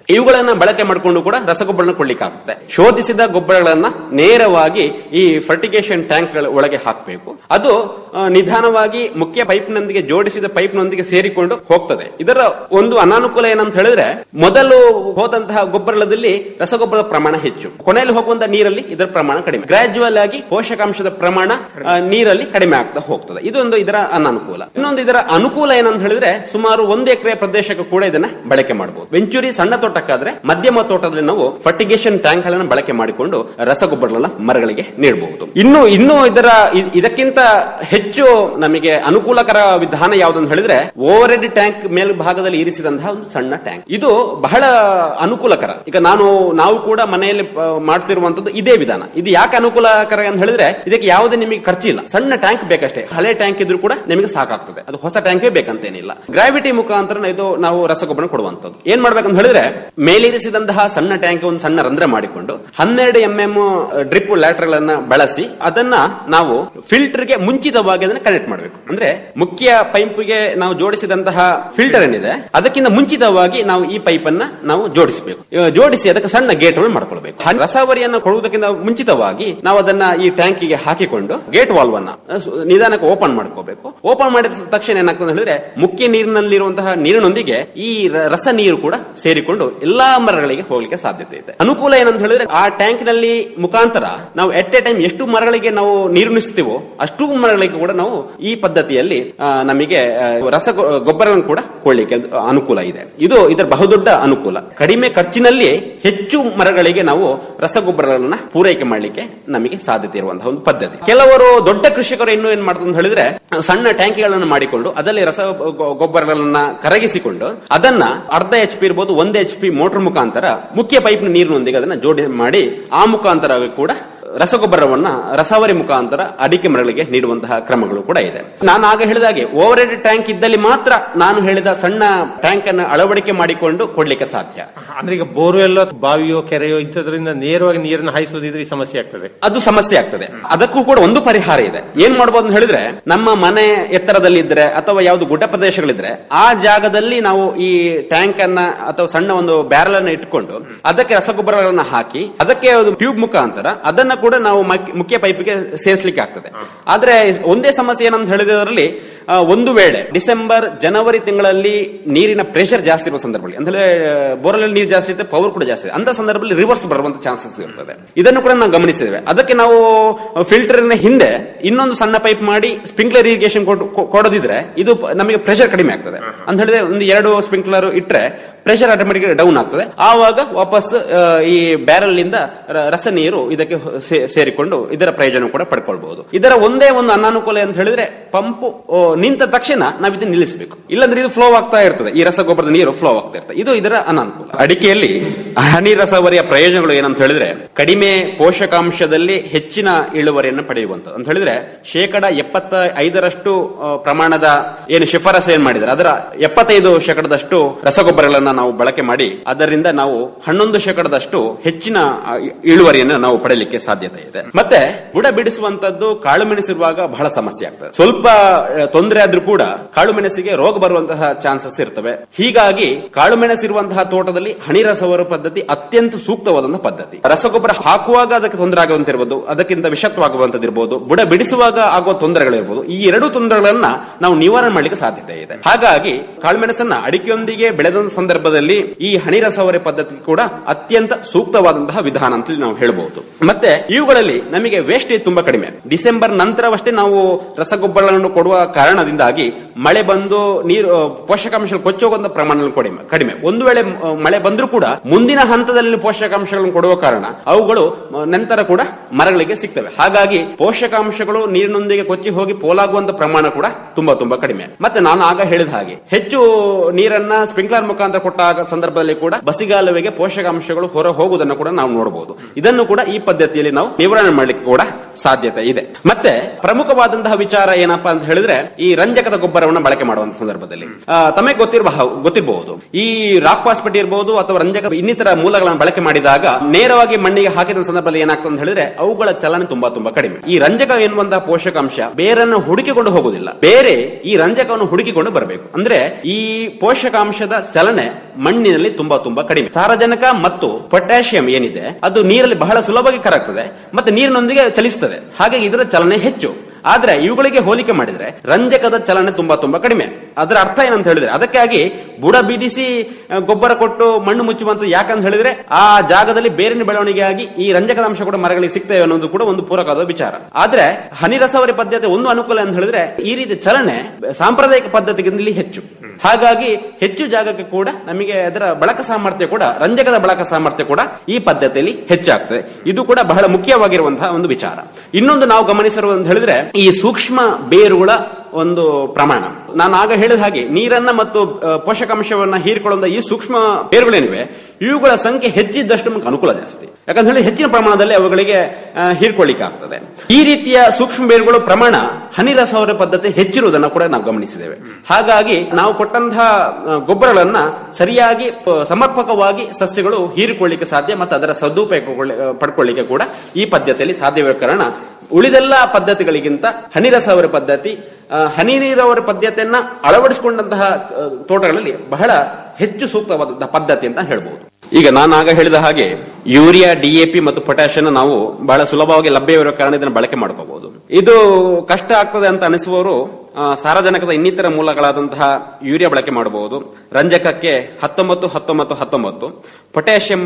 ಇವುಗಳನ್ನ ಬಳಕೆ ಮಾಡಿಕೊಂಡು ಕೂಡ ರಸಗೊಬ್ಬರನ ಕೊಡ್ಲಿಕ್ಕೆ ಆಗ್ತದೆ ಶೋಧಿಸಿದ ಗೊಬ್ಬರಗಳನ್ನ ನೇರವಾಗಿ ಈ ಫರ್ಟಿಗೇಷನ್ ಟ್ಯಾಂಕ್ ಒಳಗೆ ಹಾಕಬೇಕು ಅದು ಆ, ನಿಧಾನವಾಗಿ ಮುಖ್ಯ ಪೈಪ್ನೊಂದಿಗೆ ಜೋಡಿಸಿದ ಪೈಪ್ನೊಂದಿಗೆ ಸೇರಿಕೊಂಡು ಹೋಗ್ತದೆ ಇದರ ಒಂದು ಅನಾನುಕೂಲ ಏನಂತ ಹೇಳಿದ್ರೆ ಮೊದಲು ಹೋದಂತಹ ಗೊಬ್ಬರದಲ್ಲಿ ರಸಗೊಬ್ಬರದ ಪ್ರಮಾಣ ಹೆಚ್ಚು ಕೊನೆಯಲ್ಲಿ ಹೋಗುವಂತಹ ನೀರಲ್ಲಿ ಇದರ ಪ್ರಮಾಣ ಕಡಿಮೆ ಗ್ರಾಜುವಲ್ ಆಗಿ ಪೋಷಕಾಂಶದ ಪ್ರಮಾಣ ಆ, ನೀರಲ್ಲಿ ಕಡಿಮೆ ಆಗ್ತಾ ಹೋಗ್ತದೆ ಇದೊಂದು ಇದರ ಅನಾನುಕೂಲ ಇನ್ನೊಂದು ಇದರ ಅನುಕೂಲ ಏನಂತ ಹೇಳಿದ್ರೆ ಸುಮಾರು ಒಂದು ಎಕರೆ ಪ್ರದೇಶಕ್ಕೂ ಕೂಡ ಇದನ್ನ ಬಳಕೆ ಮಾಡಬಹುದು ವೆಂಚುರಿ ಸಣ್ಣ ತೋಟಕ್ಕಾದ್ರೆ ಮಧ್ಯಮ ತೋಟದಲ್ಲಿ ನಾವು ಫರ್ಟಿಗೇಷನ್ ಟ್ಯಾಂಕ್ ಗಳನ್ನು ಬಳಕೆ ಮಾಡಿಕೊಂಡು ರಸಗೊಬ್ಬರಗಳನ್ನ ಮರಗಳಿಗೆ ನೀಡಬಹುದು ಇನ್ನು ಇನ್ನು ಇದರ ಇ- ಇದಕ್ಕಿಂತ ಹೆಚ್ಚು ನಮಗೆ ಅನುಕೂಲಕರ ವಿಧಾನ ಯಾವ್ದಂತ ಹೇಳಿದ್ರೆ ಓವರ್ ಹೆಡ್ ಟ್ಯಾಂಕ್ ಮೇಲ್ಭಾಗದಲ್ಲಿ ಇರಿಸಿದಂತಹ ಒಂದು ಸಣ್ಣ ಟ್ಯಾಂಕ್ ಇದು ಬಹಳ ಅನುಕೂಲಕರ ಈಗ ನಾನು ನಾವು ಕೂಡ ಮನೆಯಲ್ಲಿ ಆ, ಮಾಡ್ತಿರುವಂತದ್ದು ಇದೇ ವಿಧಾನ ಇದು ಯಾಕೆ ಅನುಕೂಲಕರ ಅಂತ ಹೇಳಿದ್ರೆ ಇದಕ್ಕೆ ಯಾವುದೇ ನಿಮಗೆ ಖರ್ಚಿಲ್ಲ ಸಣ್ಣ ಟ್ಯಾಂಕ್ ಬೇಕಷ್ಟೇ ಹಳೆ ಟ್ಯಾಂಕ್ ಇದ್ರೂ ಕೂಡ ನಿಮಗೆ ಸಾಕಾಗ್ತದೆ ಅದು ಹೊಸ ಟ್ಯಾಂಕೇ ಬೇಕಂತೇನಿಲ್ಲ ಗ್ರಾವಿಟಿ ಮುಖಾಂತರ ಇದು ನಾವು ರಸಗೊಬ್ಬರ ಕೊಡುವಂತದ್ದು ಏನ್ ಮಾಡ್ಬೇಕಂತ ಹೇಳಿದ್ರೆ ಮೇಲಿರಿಸಿದಂತಹ ಸಣ್ಣ ಟ್ಯಾಂಕ್ ಒಂದು ಸಣ್ಣ ರಂಧ್ರ ಮಾಡಿಕೊಂಡು ಹನ್ನೆರಡು ಎಂ ಎಂ ಡ್ರಿಪ್ ಗಳನ್ನ ಬಳಸಿ ಅದನ್ನ ನಾವು ಫಿಲ್ಟರ್ ಗೆ ಮುಂಚಿತವಾಗಿ ಅದನ್ನ ಕನೆಕ್ಟ್ ಮಾಡಬೇಕು ಅಂದ್ರೆ ಮುಖ್ಯ ಪೈಪ್ಗೆ ನಾವು ಜೋಡಿಸಿದಂತಹ ಫಿಲ್ಟರ್ ಏನಿದೆ ಅದಕ್ಕಿಂತ ಮುಂಚಿತವಾಗಿ ನಾವು ಈ ಪೈಪ್ ಅನ್ನ ನಾವು ಜೋಡಿಸಬೇಕು ಇವಾಗ ಜೋಡಿಸಿ ಅದಕ್ಕೆ ಸಣ್ಣ ಗೇಟ್ ಮಾಡ್ಕೊಳ್ಬೇಕು ಹಾಗೆ ರಸಾವರಿಯನ್ನು ಕೊಡುವುದಕ್ಕಿಂತ ಮುಂಚಿತವಾಗಿ ನಾವು ಅದನ್ನ ಈ ಟ್ಯಾಂಕಿಗೆ ಹಾಕಿಕೊಂಡು ಗೇಟ್ ವಾಲ್ವ್ ಅನ್ನ ಅಹ್, ಸು- ನಿಧಾನಕ್ಕೆ ಓಪನ್ ಮಾಡ್ಕೋಬೇಕು ಓಪನ್ ಮಾಡಿದ ತಕ್ಷಣ ಏನಾಗ್ತದೆ ಅಂತ ಹೇಳಿದ್ರೆ ಮುಖ್ಯ ನೀರಿನಲ್ಲಿರುವಂತಹ ನೀರಿನೊಂದಿಗೆ ಈ ರ- ರಸ ನೀರು ಕೂಡ ಸೇರಿಕೊಂಡು ಎಲ್ಲಾ ಮರಗಳಿಗೆ ಹೋಗ್ಲಿಕ್ಕೆ ಸಾಧ್ಯತೆ ಇದೆ ಅನುಕೂಲ ಏನಂತ ಹೇಳಿದ್ರೆ ಆ ಟ್ಯಾಂಕ್ ನಲ್ಲಿ ಮುಖಾಂತರ ನಾವು ಎಟ್ ಎ ಟೈಮ್ ಎಷ್ಟು ಮರಗಳಿಗೆ ನಾವು ನೀರುಣಿಸ್ತೀವೋ ಅಷ್ಟು ಮರಗಳಿಗೆ ಕೂಡ ನಾವು ಈ ಪದ್ಧತಿಯಲ್ಲಿ ಆ, ನಮಗೆ ಆ, ರಸ ಗೊ- ಗೊಬ್ಬರವನ್ನು ಕೂಡ ಕೊಳ್ಳಿಕ್ಕೆ ಅನುಕೂಲ ಇದೆ ಇದು ಇದರ ಬಹುದೊಡ್ಡ ಅನುಕೂಲ ಕಡಿಮೆ ಖರ್ಚಿನಲ್ಲಿ ಹೆಚ್ಚು ಮರಗಳಿಗೆ ನಾವು ರಸಗೊಬ್ಬರಗಳನ್ನ ಪೂರೈಕೆ ಮಾಡಲಿಕ್ಕೆ ನಮಗೆ ಸಾಧ್ಯತೆ ಇರುವಂತಹ ಒಂದು ಪದ್ಧತಿ ಕೆಲವರು ದೊಡ್ಡ ಕೃಷಿಕರು ಇನ್ನು ಏನ್ ಮಾಡ್ತಾರೆ ಅಂತ ಹೇಳಿದ್ರೆ ಸಣ್ಣ ಟ್ಯಾಂಕಿಗಳನ್ನು ಮಾಡಿಕೊಂಡು ಅದರಲ್ಲಿ ರಸ ಗೊ- ಗೊಬ್ಬರಗಳನ್ನ ಕರಗಿಸಿಕೊಂಡು ಅದನ್ನ ಅರ್ಧ ಎಚ್ ಪಿ ಇರ್ಬೋದು ಒಂದು ಎಚ್ ಪಿ ಮೋಟರ್ ಮುಖಾಂತರ ಮುಖ್ಯ ಪೈಪ್ ನೀರಿನೊಂದಿಗೆ ಅದನ್ನ ಜೋಡಿ ಮಾಡಿ ಆ ಮುಖಾಂತರ ಕೂಡ ರಸಗೊಬ್ಬರವನ್ನ ರಸಾವರಿ ಮುಖಾಂತರ ಅಡಿಕೆ ಮರಗಳಿಗೆ ನೀಡುವಂತಹ ಕ್ರಮಗಳು ಕೂಡ ಇದೆ ನಾನು ಆಗ ಹೇಳಿದಾಗೆ ಓವರ್ ಹೆಡ್ ಟ್ಯಾಂಕ್ ಇದ್ದಲ್ಲಿ ಮಾತ್ರ ನಾನು ಹೇಳಿದ ಸಣ್ಣ ಟ್ಯಾಂಕ್ ಅನ್ನು ಅಳವಡಿಕೆ ಮಾಡಿಕೊಂಡು ಕೊಡ್ಲಿಕ್ಕೆ ಸಾಧ್ಯ ಅಂದ್ರೆ ಈಗ ಬೋರ್ವೆಲ್ ಬಾವಿಯೋ ಕೆರೆಯೋ ಇಂಥದ್ರಿಂದ ನೇರವಾಗಿ ನೀರನ್ನು ಹಾಯಿಸೋದಿದ್ರೆ ಈ ಸಮಸ್ಯೆ ಆಗ್ತದೆ ಅದು ಸಮಸ್ಯೆ ಆಗ್ತದೆ ಅದಕ್ಕೂ ಕೂಡ ಒಂದು ಪರಿಹಾರ ಇದೆ ಏನ್ ಮಾಡಬಹುದು ಅಂತ ಹೇಳಿದ್ರೆ ನಮ್ಮ ಮನೆ ಎತ್ತರದಲ್ಲಿ ಇದ್ರೆ ಅಥವಾ ಯಾವ್ದು ಗುಡ್ಡ ಪ್ರದೇಶಗಳಿದ್ರೆ ಆ ಜಾಗದಲ್ಲಿ ನಾವು ಈ ಟ್ಯಾಂಕ್ ಅನ್ನ ಅಥವಾ ಸಣ್ಣ ಒಂದು ಬ್ಯಾರಲ್ ಅನ್ನ ಇಟ್ಕೊಂಡು ಅದಕ್ಕೆ ರಸಗೊಬ್ಬರಗಳನ್ನ ಹಾಕಿ ಅದಕ್ಕೆ ಒಂದು ಟ್ಯೂಬ್ ಮುಖಾಂತರ ಅದನ್ನ ಕೂಡ ನಾವು ಮಕ್- ಮುಖ್ಯ ಪೈಪ್ಗೆ ಸೇರಿಸಲಿಕ್ಕೆ ಆಗ್ತದೆ ಆದ್ರೆ ಒಂದೇ ಸಮಸ್ಯೆ ಏನಂತ ಹೇಳಿದ್ರಲ್ಲಿ ಆ, ಒಂದು ವೇಳೆ ಡಿಸೆಂಬರ್ ಜನವರಿ ತಿಂಗಳಲ್ಲಿ ನೀರಿನ ಪ್ರೆಷರ್ ಜಾಸ್ತಿ ಇರುವ ಸಂದರ್ಭದಲ್ಲಿ ಅಂದ್ರೆ ಬೋರಲ್ಲಿ ನೀರು ಜಾಸ್ತಿ ಇರುತ್ತೆ ಪವರ್ ಕೂಡ ಜಾಸ್ತಿ ಇದೆ. ಅಂತ ಸಂದರ್ಭದಲ್ಲಿ ರಿವರ್ಸ್ ಬರುವಂತ ಚಾನ್ಸಸ್ ಇರ್ತದೆ ಇದನ್ನು ಕೂಡ ನಾವು ಗಮನಿಸಿದ್ದೇವೆ ಅದಕ್ಕೆ ನಾವು ಫಿಲ್ಟರ್ ಹಿಂದೆ ಇನ್ನೊಂದು ಸಣ್ಣ ಪೈಪ್ ಮಾಡಿ ಸ್ಪ್ರಿಂಕ್ಲರ್ ಇರಿಗೇಷನ್ ಕೊಡೋದಿದ್ರೆ ಇದು ಪ- ನಮಗೆ ಪ್ರೆಷರ್ ಕಡಿಮೆ ಆಗ್ತದೆ ಅಂತ ಹೇಳಿದ್ರೆ ಒಂದು ಎರಡು ಸ್ಪ್ರಿಂಕ್ಲರ್ ಇಟ್ರೆ ಪ್ರೆಷರ್ ಆಟೋಮೆಟಿಕ್ ಡೌನ್ ಆಗ್ತದೆ ಆವಾಗ ವಾಪಸ್ ಆ, ಈ ಬ್ಯಾರಲ್ ನಿಂದ ರ- ರಸ ನೀರು ಇದಕ್ಕೆ ಹೊ- ಸೇ- ಸೇರಿಕೊಂಡು ಇದರ ಪ್ರಯೋಜನ ಕೂಡ ಪಡ್ಕೊಳ್ಬಹುದು ಇದರ ಒಂದೇ ಒಂದು ಅನಾನುಕೂಲ ಅಂತ ಹೇಳಿದ್ರೆ ಪಂಪ್ ನಿಂತ ತಕ್ಷಣ ನಾವು ಇದನ್ನ ನಿಲ್ಲಿಸಬೇಕು ಇಲ್ಲಾಂದ್ರೆ ಇದು ಫ್ಲೋ ಆಗ್ತಾ ಇರ್ತದೆ ಈ ರಸಗೊಬ್ಬರದ ನೀರು ಫ್ಲೋ ಆಗ್ತಾ ಇರ್ತದೆ ಇದು ಇದರ ಅನಾನುಕೂಲ ಅಡಿಕೆಯಲ್ಲಿ ಹನಿ ರಸವರಿಯ ಪ್ರಯೋಜನಗಳು ಏನಂತ ಹೇಳಿದ್ರೆ ಕಡಿಮೆ ಪೋಷಕಾಂಶದಲ್ಲಿ ಹೆಚ್ಚಿನ ಇಳುವರಿಯನ್ನು ಪಡೆಯುವಂತದ್ದು ಅಂತ ಹೇಳಿದ್ರೆ ಶೇಕಡ ಎಪ್ಪತ್ತ ಐದರಷ್ಟು ಆ, ಪ್ರಮಾಣದ ಏನು ಶಿಫಾರಸು ಏನ್ ಮಾಡಿದ್ದಾರೆ ಅದರ ಎಪ್ಪತ್ತೈದು ಶೇಕಡದಷ್ಟು ರಸಗೊಬ್ಬರಗಳನ್ನ ನಾವು ಬಳಕೆ ಮಾಡಿ ಅದರಿಂದ ನಾವು ಹನ್ನೊಂದು ಶೇಕಡದಷ್ಟು ಹೆಚ್ಚಿನ ಆ, ಇಳುವರಿಯನ್ನು ನಾವು ಪಡೆಯಲಿಕ್ಕೆ ಸಾಧ್ಯತೆ ಇದೆ ಮತ್ತೆ ಬುಡ ಬಿಡಿಸುವಂತದ್ದು ಕಾಳು ಮೆಣಸಿರುವಾಗ ಬಹಳ ಸಮಸ್ಯೆ ಆಗ್ತದೆ ಸ್ವಲ್ಪ ಆ, ತೊಂದರೆ ಆದ್ರೂ ಕೂಡ ಕಾಳು ಮೆಣಸಿಗೆ ರೋಗ ಬರುವಂತಹ ಚಾನ್ಸಸ್ ಇರ್ತವೆ ಹೀಗಾಗಿ ಕಾಳು ಮೆಣಸಿರುವಂತಹ ತೋಟದಲ್ಲಿ ಹನಿ ರಸವರ ಪದ್ಧತಿ ಅತ್ಯಂತ ಸೂಕ್ತವಾದಂತಹ ಪದ್ಧತಿ ರಸಗೊಬ್ಬರ ಹಾಕುವಾಗ ಅದಕ್ಕೆ ತೊಂದರೆ ಆಗುವಂತಿರ್ಬೋದು ಅದಕ್ಕಿಂತ ವಿಷತ್ವಾಗುವಂತದಿರ್ಬೋದು ಬುಡ ಬಿಡಿಸುವಾಗ ಆಗುವ ತೊಂದರೆಗಳಿರ್ಬೋದು ಈ ಎರಡು ತೊಂದರೆಗಳನ್ನ ನಾವು ನಿವಾರಣೆ ಮಾಡಲಿಕ್ಕೆ ಸಾಧ್ಯತೆ ಇದೆ ಹಾಗಾಗಿ ಕಾಳುಮೆಣಸನ್ನ ಅಡಿಕೆಯೊಂದಿಗೆ ಬೆಳೆದ ಸಂದರ್ಭದಲ್ಲಿ ಈ ಹನಿ ರಸವರೆ ಪದ್ಧತಿ ಕೂಡ ಅತ್ಯಂತ ಸೂಕ್ತವಾದಂತಹ ವಿಧಾನ ಅಂತ ನಾವು ಹೇಳಬಹುದು ಮತ್ತೆ ಇವುಗಳಲ್ಲಿ ನಮಗೆ ವೇಸ್ಟೇಜ್ ತುಂಬಾ ಕಡಿಮೆ ಡಿಸೆಂಬರ್ ನಂತರವಷ್ಟೇ ನಾವು ರಸಗೊಬ್ಬರಗಳನ್ನು ಕೊಡುವ ಕಾರಣದಿಂದಾಗಿ ಮಳೆ ಬಂದು ನೀರು ಆ, ಪೋಷಕಾಂಶಗಳು ಕೊಚ್ಚೋಗುವಂತ ಪ್ರಮಾಣ ಕಡಿಮೆ ಕಡಿಮೆ ಒಂದು ವೇಳೆ ಆ, ಮಳೆ ಬಂದ್ರೂ ಕೂಡ ಮುಂದಿನ ಹಂತದಲ್ಲಿ ಪೋಷಕಾಂಶಗಳನ್ನು ಕೊಡುವ ಕಾರಣ ಅವುಗಳು ಆ, ನಂತರ ಕೂಡ ಮರಗಳಿಗೆ ಸಿಗ್ತವೆ ಹಾಗಾಗಿ ಪೋಷಕಾಂಶಗಳು ನೀರಿನೊಂದಿಗೆ ಕೊಚ್ಚಿ ಹೋಗಿ ಪೋಲಾಗುವಂತ ಪ್ರಮಾಣ ಕೂಡ ತುಂಬಾ ತುಂಬಾ ಕಡಿಮೆ ಮತ್ತೆ ನಾನು ಆಗ ಹೇಳಿದ ಹಾಗೆ ಹೆಚ್ಚು ನೀರನ್ನ ಸ್ಪ್ರಿಂಕ್ಲರ್ ಮುಖಾಂತರ ಕೊಟ್ಟ ಆಗ ಸಂದರ್ಭದಲ್ಲಿ ಕೂಡ ಬಸಿಗಾಲುವೆಗೆ ಪೋಷಕಾಂಶಗಳು ಹೊರ ಹೋಗುವುದನ್ನು ಕೂಡ ನಾವು ನೋಡಬಹುದು ಇದನ್ನು ಕೂಡ ಈ ಪದ್ಧತಿಯಲ್ಲಿ ನಾವು ನಿವಾರಣೆ ಮಾಡಲಿಕ್ಕೆ ಕೂಡ ಸಾಧ್ಯತೆ ಇದೆ ಮತ್ತೆ ಪ್ರಮುಖವಾದಂತಹ ವಿಚಾರ ಏನಪ್ಪಾ ಅಂತ ಹೇಳಿದ್ರೆ ಈ ಈ ರಂಜಕದ ಗೊಬ್ಬರವನ್ನು ಬಳಕೆ ಮಾಡುವಂತ ಸಂದರ್ಭದಲ್ಲಿ ಆ, ತಮಗೆ ಗೊತ್ತಿರಬಹುದು ಗೊತ್ತಿರಬಹುದು ಈ ರಾಕ್ ಪಾಸ್ಪೆಟ್ ಇರಬಹುದು ಅಥವಾ ರಂಜಕ ಇನ್ನಿತರ ಮೂಲಗಳನ್ನು ಬಳಕೆ ಮಾಡಿದಾಗ ನೇರವಾಗಿ ಮಣ್ಣಿಗೆ ಹಾಕಿದ ಸಂದರ್ಭದಲ್ಲಿ ಏನಾಗ್ತದೆ ಅಂತ ಹೇಳಿದ್ರೆ ಅವುಗಳ ಚಲನೆ ತುಂಬಾ ತುಂಬಾ ಕಡಿಮೆ ಈ ರಂಜಕ ಎನ್ನುವಂತಹ ಪೋಷಕಾಂಶ ಬೇರನ್ನು ಹುಡುಕಿಕೊಂಡು ಹೋಗುವುದಿಲ್ಲ ಬೇರೆ ಈ ರಂಜಕವನ್ನು ಹುಡುಕಿಕೊಂಡು ಬರಬೇಕು ಅಂದ್ರೆ ಈ ಪೋಷಕಾಂಶದ ಚಲನೆ ಮಣ್ಣಿನಲ್ಲಿ ತುಂಬಾ ತುಂಬಾ ಕಡಿಮೆ ಸಾರಜನಕ ಮತ್ತು ಪೊಟ್ಯಾಷಿಯಂ ಏನಿದೆ ಅದು ನೀರಲ್ಲಿ ಬಹಳ ಸುಲಭವಾಗಿ ಕರಗ್ತದೆ ಮತ್ತೆ ನೀರಿನೊಂದಿಗೆ ಚಲಿಸ್ತದೆ ಹಾಗಾಗಿ ಇದರ ಚಲನೆ ಹೆಚ್ಚು ಆದ್ರೆ ಇವುಗಳಿಗೆ ಹೋಲಿಕೆ ಮಾಡಿದ್ರೆ ರಂಜಕದ ಚಲನೆ ತುಂಬಾ ತುಂಬಾ ಕಡಿಮೆ ಅದರ ಅರ್ಥ ಏನಂತ ಹೇಳಿದ್ರೆ ಅದಕ್ಕಾಗಿ ಬುಡ ಬೀದಿಸಿ ಆ, ಗೊಬ್ಬರ ಕೊಟ್ಟು ಮಣ್ಣು ಮುಚ್ಚುವಂತ ಯಾಕಂತ ಹೇಳಿದ್ರೆ ಆ ಜಾಗದಲ್ಲಿ ಬೇರಿನ ಬೆಳವಣಿಗೆಯಾಗಿ ಈ ರಂಜಕದ ಅಂಶ ಕೂಡ ಮರಗಳಿಗೆ ಸಿಗ್ತೇವೆ ಅನ್ನೋದು ಕೂಡ ಒಂದು ಪೂರಕವಾದ ವಿಚಾರ ಆದ್ರೆ ಹನಿ ರಸವರಿ ಪದ್ಧತಿ ಒಂದು ಅನುಕೂಲ ಅಂತ ಹೇಳಿದ್ರೆ ಈ ರೀತಿ ಚಲನೆ ಸಾಂಪ್ರದಾಯಿಕ ಪದ್ಧತಿಗಿಂತಲೂ ಹೆಚ್ಚು ಹಾಗಾಗಿ ಹೆಚ್ಚು ಜಾಗಕ್ಕೆ ಕೂಡ ನಮಗೆ ಅದರ ಬಳಕ ಸಾಮರ್ಥ್ಯ ಕೂಡ ರಂಜಕದ ಬಳಕ ಸಾಮರ್ಥ್ಯ ಕೂಡ ಈ ಪದ್ಧತಿಯಲ್ಲಿ ಹೆಚ್ಚಾಗ್ತದೆ ಇದು ಕೂಡ ಬಹಳ ಮುಖ್ಯವಾಗಿರುವಂತಹ ಒಂದು ವಿಚಾರ ಇನ್ನೊಂದು ನಾವು ಗಮನಿಸಿರುವುದು ಅಂತ ಹೇಳಿದ್ರೆ ಈ ಸೂಕ್ಷ್ಮ ಬೇರುಗಳ ಒಂದು ಪ್ರಮಾಣ ನಾನು ಆಗ ಹೇಳಿದ ಹಾಗೆ ನೀರನ್ನ ಮತ್ತು ಆ, ಪೋಷಕಾಂಶವನ್ನ ಹೀರಿಕೊಳ್ಳುವ ಈ ಸೂಕ್ಷ್ಮ ಬೇರುಗಳೇನಿವೆ ಇವುಗಳ ಸಂಖ್ಯೆ ಹೆಚ್ಚಿದ್ದಷ್ಟು ನಮಗೆ ಅನುಕೂಲ ಜಾಸ್ತಿ ಯಾಕಂತ ಹೇಳಿ ಹೆಚ್ಚಿನ ಪ್ರಮಾಣದಲ್ಲಿ ಅವುಗಳಿಗೆ ಆ, ಹೀರ್ಕೊಳ್ಳಿಕ್ಕೆ ಆಗ್ತದೆ ಈ ರೀತಿಯ ಸೂಕ್ಷ್ಮ ಬೇರುಗಳ ಪ್ರಮಾಣ ಹನಿ ರಸವರ ಪದ್ಧತಿ ಹೆಚ್ಚಿರುವುದನ್ನು ಕೂಡ ನಾವು ಗಮನಿಸಿದ್ದೇವೆ ಹಾಗಾಗಿ ನಾವು ಕೊಟ್ಟಂತಹ ಆ, ಗೊಬ್ಬರಗಳನ್ನ ಸರಿಯಾಗಿ ಪ- ಸಮರ್ಪಕವಾಗಿ ಸಸ್ಯಗಳು ಹೀರಿಕೊಳ್ಳಿಕ್ಕೆ ಸಾಧ್ಯ ಮತ್ತು ಅದರ ಸದುಪಯೋಗ ಪಡ್ಕೊಳ್ಳಿಕ್ಕೆ ಕೂಡ ಈ ಪದ್ಧತಿಯಲ್ಲಿ ಸಾಧ್ಯವಿರುವ ಕಾರಣ ಉಳಿದೆಲ್ಲ ಪದ್ಧತಿಗಳಿಗಿಂತ ಹನಿ ರಸವರ ಪದ್ಧತಿ ಆ, ಹನಿ ನೀರಾವರಿ ಪದ್ಧತಿಯನ್ನ ಅಳವಡಿಸಿಕೊಂಡಂತಹ ಆ, ತೋಟಗಳಲ್ಲಿ ಬಹಳ ಹೆಚ್ಚು ಸೂಕ್ತವಾದಂತಹ ಪದ್ಧತಿ ಅಂತ ಹೇಳ್ಬಹುದು ಈಗ ನಾನು ಆಗ ಹೇಳಿದ ಹಾಗೆ ಯೂರಿಯಾ ಡಿಎಪಿ ಮತ್ತು ಪೊಟ್ಯಾಷಿಯಂ ನಾವು ಬಹಳ ಸುಲಭವಾಗಿ ಲಭ್ಯವಿರುವ ಕಾರಣ ಇದನ್ನು ಬಳಕೆ ಮಾಡ್ಕೋಬಹುದು ಇದು ಕಷ್ಟ ಆಗ್ತದೆ ಅಂತ ಅನಿಸುವವರು ಆ, ಸಾರಜನಕದ ಇನ್ನಿತರ ಮೂಲಗಳಾದಂತಹ ಯೂರಿಯಾ ಬಳಕೆ ಮಾಡಬಹುದು ರಂಜಕಕ್ಕೆ ಹತ್ತೊಂಬತ್ತು ಹತ್ತೊಂಬತ್ತು ಹತ್ತೊಂಬತ್ತು ಪೊಟ್ಯಾಷಿಯಂ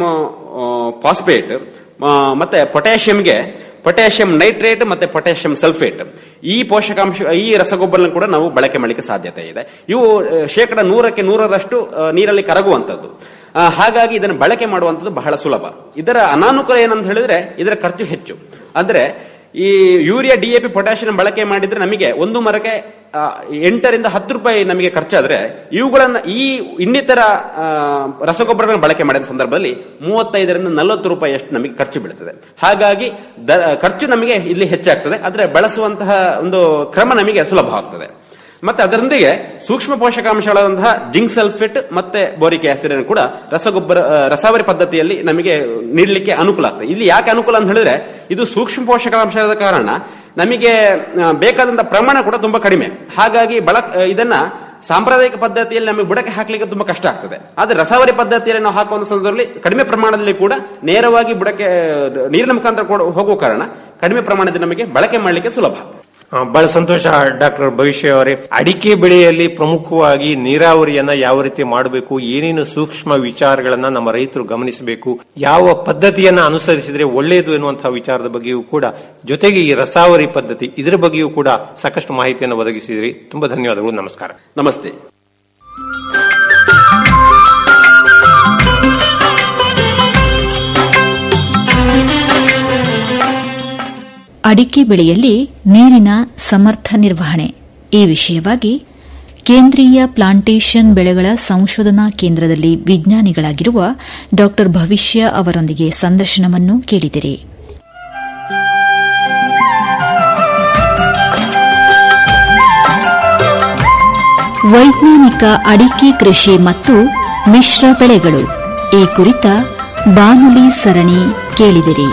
ಫಾಸ್ಫೇಟ್ ಮತ್ತೆ ಪೊಟ್ಯಾಷಿಯಂಗೆ ಪೊಟ್ಯಾಷಿಯಂ ನೈಟ್ರೇಟ್ ಮತ್ತೆ ಪೊಟ್ಯಾಷಿಯಂ ಸಲ್ಫೇಟ್ ಈ ಪೋಷಕಾಂಶ ಈ ರಸಗೊಬ್ಬರ ಕೂಡ ನಾವು ಬಳಕೆ ಮಾಡಲಿಕ್ಕೆ ಸಾಧ್ಯತೆ ಇದೆ ಇವು ಆ, ಶೇಕಡ ನೂರಕ್ಕೆ ನೂರರಷ್ಟು ಆ, ನೀರಲ್ಲಿ ಕರಗುವಂತದ್ದು ಆ, ಹಾಗಾಗಿ ಇದನ್ನು ಬಳಕೆ ಮಾಡುವಂತದ್ದು ಬಹಳ ಸುಲಭ ಇದರ ಅನಾನುಕೂಲ ಏನಂತ ಹೇಳಿದ್ರೆ ಇದರ ಖರ್ಚು ಹೆಚ್ಚು ಅಂದ್ರೆ ಈ ಯೂರಿಯಾ ಡಿಎಪಿ ಪೊಟ್ಯಾಷಿಯಂ ಬಳಕೆ ಮಾಡಿದ್ರೆ ನಮಗೆ ಒಂದು ಮರಕ್ಕೆ ಆ, ಎಂಟರಿಂದ ಹತ್ತು ರೂಪಾಯಿ ನಮಗೆ ಖರ್ಚಾದ್ರೆ ಇವುಗಳನ್ನ ಈ ಇನ್ನಿತರ ಆ, ರಸಗೊಬ್ಬರಗಳನ್ನು ಬಳಕೆ ಮಾಡಿದ ಸಂದರ್ಭದಲ್ಲಿ ಮೂವತ್ತೈದರಿಂದ ನಲವತ್ತು ರೂಪಾಯಿ ಅಷ್ಟು ನಮಗೆ ಖರ್ಚು ಬೀಳ್ತದೆ ಹಾಗಾಗಿ ದ- ಖರ್ಚು ನಮಗೆ ಇಲ್ಲಿ ಹೆಚ್ಚಾಗ್ತದೆ ಆದ್ರೆ ಬಳಸುವಂತಹ ಒಂದು ಕ್ರಮ ನಮಗೆ ಸುಲಭ ಆಗ್ತದೆ ಮತ್ತೆ ಅದರೊಂದಿಗೆ ಸೂಕ್ಷ್ಮ ಪೋಷಕಾಂಶಗಳಾದಂತಹ ಜಿಂಕ್ ಸಲ್ಫೇಟ್ ಮತ್ತೆ ಬೋರಿಕ್ ಆಸಿಡ್ ಅನ್ನು ಕೂಡ ರಸಗೊಬ್ಬರ ಆ, ರಸಾವರಿ ಪದ್ಧತಿಯಲ್ಲಿ ನಮಗೆ ನೀಡಲಿಕ್ಕೆ ಅನುಕೂಲ ಆಗ್ತದೆ ಇಲ್ಲಿ ಯಾಕೆ ಅನುಕೂಲ ಅಂತ ಹೇಳಿದ್ರೆ ಇದು ಸೂಕ್ಷ್ಮ ಪೋಷಕಾಂಶದ ಕಾರಣ ನಮಗೆ ಆ, ಬೇಕಾದಂತ ಪ್ರಮಾಣ ಕೂಡ ತುಂಬಾ ಕಡಿಮೆ ಹಾಗಾಗಿ ಬಳ ಆ, ಇದನ್ನ ಸಾಂಪ್ರದಾಯಿಕ ಪದ್ಧತಿಯಲ್ಲಿ ನಮಗೆ ಬುಡಕ್ಕೆ ಹಾಕ್ಲಿಕ್ಕೆ ತುಂಬಾ ಕಷ್ಟ ಆಗ್ತದೆ ಆದ್ರೆ ರಸಾವರಿ ಪದ್ಧತಿಯಲ್ಲಿ ನಾವು ಹಾಕುವಂತ ಸಂದರ್ಭದಲ್ಲಿ ಕಡಿಮೆ ಪ್ರಮಾಣದಲ್ಲಿ ಕೂಡ ನೇರವಾಗಿ ಬುಡಕ್ಕೆ ಆ, ನೀರಿನ ಮುಖಾಂತರ ಕೂಡ ಹೋಗುವ ಕಾರಣ ಕಡಿಮೆ ಪ್ರಮಾಣದಲ್ಲಿ ನಮಗೆ ಬಳಕೆ ಮಾಡಲಿಕ್ಕೆ ಸುಲಭ ಆ, ಬಹಳ ಸಂತೋಷ ಡಾಕ್ಟರ್ ಭವಿಷ್ಯ ಅವರೇ ಅಡಿಕೆ ಬೆಳೆಯಲ್ಲಿ ಪ್ರಮುಖವಾಗಿ ನೀರಾವರಿಯನ್ನ ಯಾವ ರೀತಿ ಮಾಡಬೇಕು ಏನೇನು ಸೂಕ್ಷ್ಮ ವಿಚಾರಗಳನ್ನ ನಮ್ಮ ರೈತರು ಗಮನಿಸಬೇಕು ಯಾವ ಪದ್ಧತಿಯನ್ನ ಅನುಸರಿಸಿದ್ರೆ ಒಳ್ಳೆಯದು ಎನ್ನುವಂತಹ ವಿಚಾರದ ಬಗ್ಗೆಯೂ ಕೂಡ ಜೊತೆಗೆ ಈ ರಸಾವರಿ ಪದ್ಧತಿ ಇದರ ಬಗ್ಗೆಯೂ ಕೂಡ ಸಾಕಷ್ಟು ಮಾಹಿತಿಯನ್ನು ಒದಗಿಸಿದ್ರಿ ತುಂಬಾ ಧನ್ಯವಾದಗಳು ನಮಸ್ಕಾರ ನಮಸ್ತೆ ಅಡಿಕೆ ಬೆಳೆಯಲ್ಲಿ ನೀರಿನ ಸಮರ್ಥ ನಿರ್ವಹಣೆ ಈ ವಿಷಯವಾಗಿ ಕೇಂದ್ರೀಯ ಪ್ಲಾಂಟೇಶನ್ ಬೆಳೆಗಳ ಸಂಶೋಧನಾ ಕೇಂದ್ರದಲ್ಲಿ ವಿಜ್ಞಾನಿಗಳಾಗಿರುವ ಡಾ ಭವಿಷ್ಯ ಅವರೊಂದಿಗೆ ಸಂದರ್ಶನವನ್ನು ಕೇಳಿದಿರಿ ವೈಜ್ಞಾನಿಕ ಅಡಿಕೆ ಕೃಷಿ ಮತ್ತು ಮಿಶ್ರ ಬೆಳೆಗಳು ಈ ಕುರಿತ ಬಾನುಲಿ ಸರಣಿ ಕೇಳಿದಿರಿ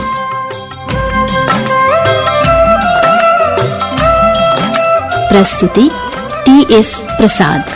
ಪ್ರಸ್ತುತಿ ಟಿಎಸ್ ಪ್ರಸಾದ್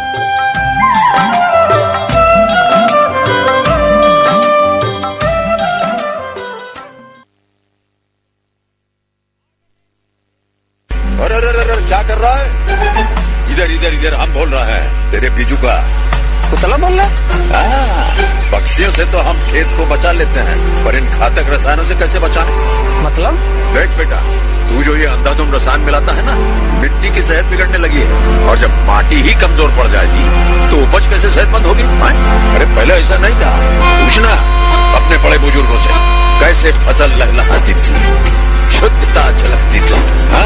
अरे अरे अरे अरे, क्या कर रहा है इधर इधर इधर हम बोल रहे हैं तेरे बीजू का कुतला बोल रहा हाँ, पक्षियों से तो हम खेत को बचा लेते हैं पर इन घातक रसायनों से कैसे बचाएं? मतलब देख बेटा तू जो ये अंधाधुंध रसायन मिलाता है ना मिट्टी की सेहत बिगड़ने लगी है और जब माटी ही कमजोर पड़ जाएगी तो उपज कैसे सेहतमंद होगी हाँ? अरे पहले ऐसा नहीं था पूछना अपने बड़े बुजुर्गों से कैसे फसल लहलहाती थी शुद्धता झलकती थी हाँ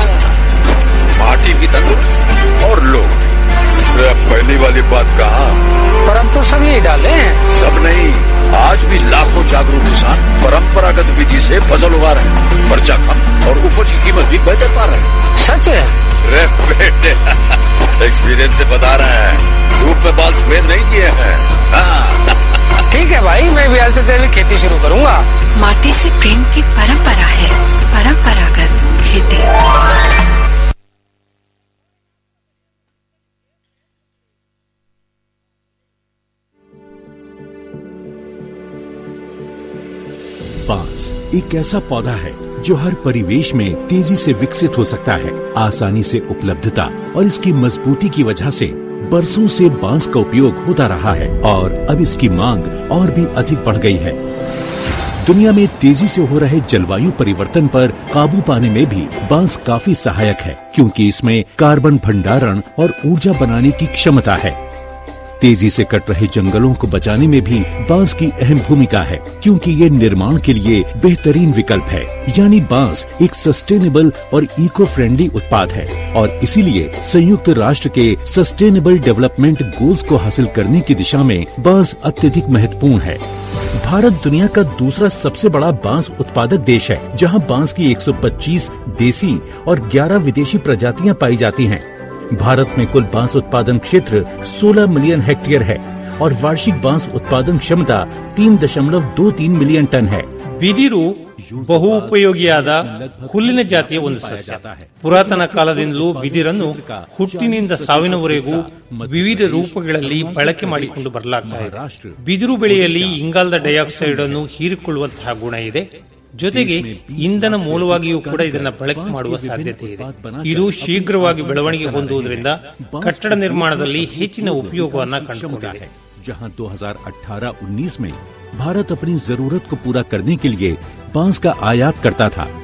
माटी भी तंदुरुस्त और लोग भी। अरे अब पहली वाली बात कहा पर हम तो सब यही डाले हैं सब नहीं आज भी लाखों जागरूक किसान परंपरागत विधि से फसल उगा रहे हैं खर्चा कम और उपज की कीमत भी बेहतर पा रहे हैं सच है रे बेटे एक्सपीरियंस से बता रहे हैं धूप में बाल सफेद नहीं किए हैं हाँ, ठीक है भाई मैं भी आज से जैविक खेती शुरू करूंगा माटी से प्रेम की परंपरा है परंपरागत खेती बांस एक ऐसा पौधा है जो हर परिवेश में तेजी से विकसित हो सकता है आसानी से उपलब्धता और इसकी मजबूती की वजह से बरसों से बांस का उपयोग होता रहा है और अब इसकी मांग और भी अधिक बढ़ गई है दुनिया में तेजी से हो रहे जलवायु परिवर्तन पर काबू पाने में भी बांस काफी सहायक है क्योंकि इसमें कार्बन भंडारण और ऊर्जा बनाने की क्षमता है तेजी से कट रहे जंगलों को बचाने में भी बांस की अहम भूमिका है क्योंकि ये निर्माण के लिए बेहतरीन विकल्प है यानी बांस एक सस्टेनेबल और इको फ्रेंडली उत्पाद है और इसीलिए संयुक्त राष्ट्र के सस्टेनेबल डेवलपमेंट गोल्स को हासिल करने की दिशा में बांस अत्यधिक महत्वपूर्ण है भारत दुनिया का दूसरा सबसे बड़ा बांस उत्पादक देश है जहां बांस की 125 देसी और 11 विदेशी प्रजातियां पाई जाती हैं। भारत में कुल बांस उत्पादन क्षेत्र 16 मिलियन हेक्टेयर है और वार्षिक बांस उत्पादन क्षमता 3.23 मिलियन टन है ಬಿದಿರು ಬಹು ಉಪಯೋಗಿಯಾದ ಹುಲ್ಲಿನ ಜಾತಿಯ ಒಂದು ಸಸ್ಯ ಪುರಾತನ ಕಾಲದಿಂದಲೂ ಬಿದಿರನ್ನು ಹುಟ್ಟಿನಿಂದ ಸಾವಿನವರೆಗೂ ವಿವಿಧ ರೂಪಗಳಲ್ಲಿ ಬಳಕೆ ಮಾಡಿಕೊಂಡು ಬರಲಾಗ್ತಾ ಇದೆ ಬಿದಿರು ಬೆಳೆಯಲ್ಲಿ ಇಂಗಾಲದ ಡೈಆಕ್ಸೈಡ್ ಅನ್ನು ಹೀರಿಕೊಳ್ಳುವಂತಹ ಗುಣ ಇದೆ ಜೊತೆಗೆ ಇಂಧನ ಮೂಲವಾಗಿಯೂ ಕೂಡ ಇದನ್ನ ಬಳಕೆ ಮಾಡುವ ಸಾಧ್ಯತೆ ಇದೆ ಇದು ಶೀಘ್ರವಾಗಿ ಬೆಳವಣಿಗೆ ಹೊಂದುವುದರಿಂದ ಕಟ್ಟಡ ನಿರ್ಮಾಣದಲ್ಲಿ ಹೆಚ್ಚಿನ ಉಪಯೋಗವನ್ನ ಕಂಡುಕೊಂಡಿದೆ जहां 2018-19 में भारत अपनी जरूरत को पूरा करने के लिए बांस का आयात करता था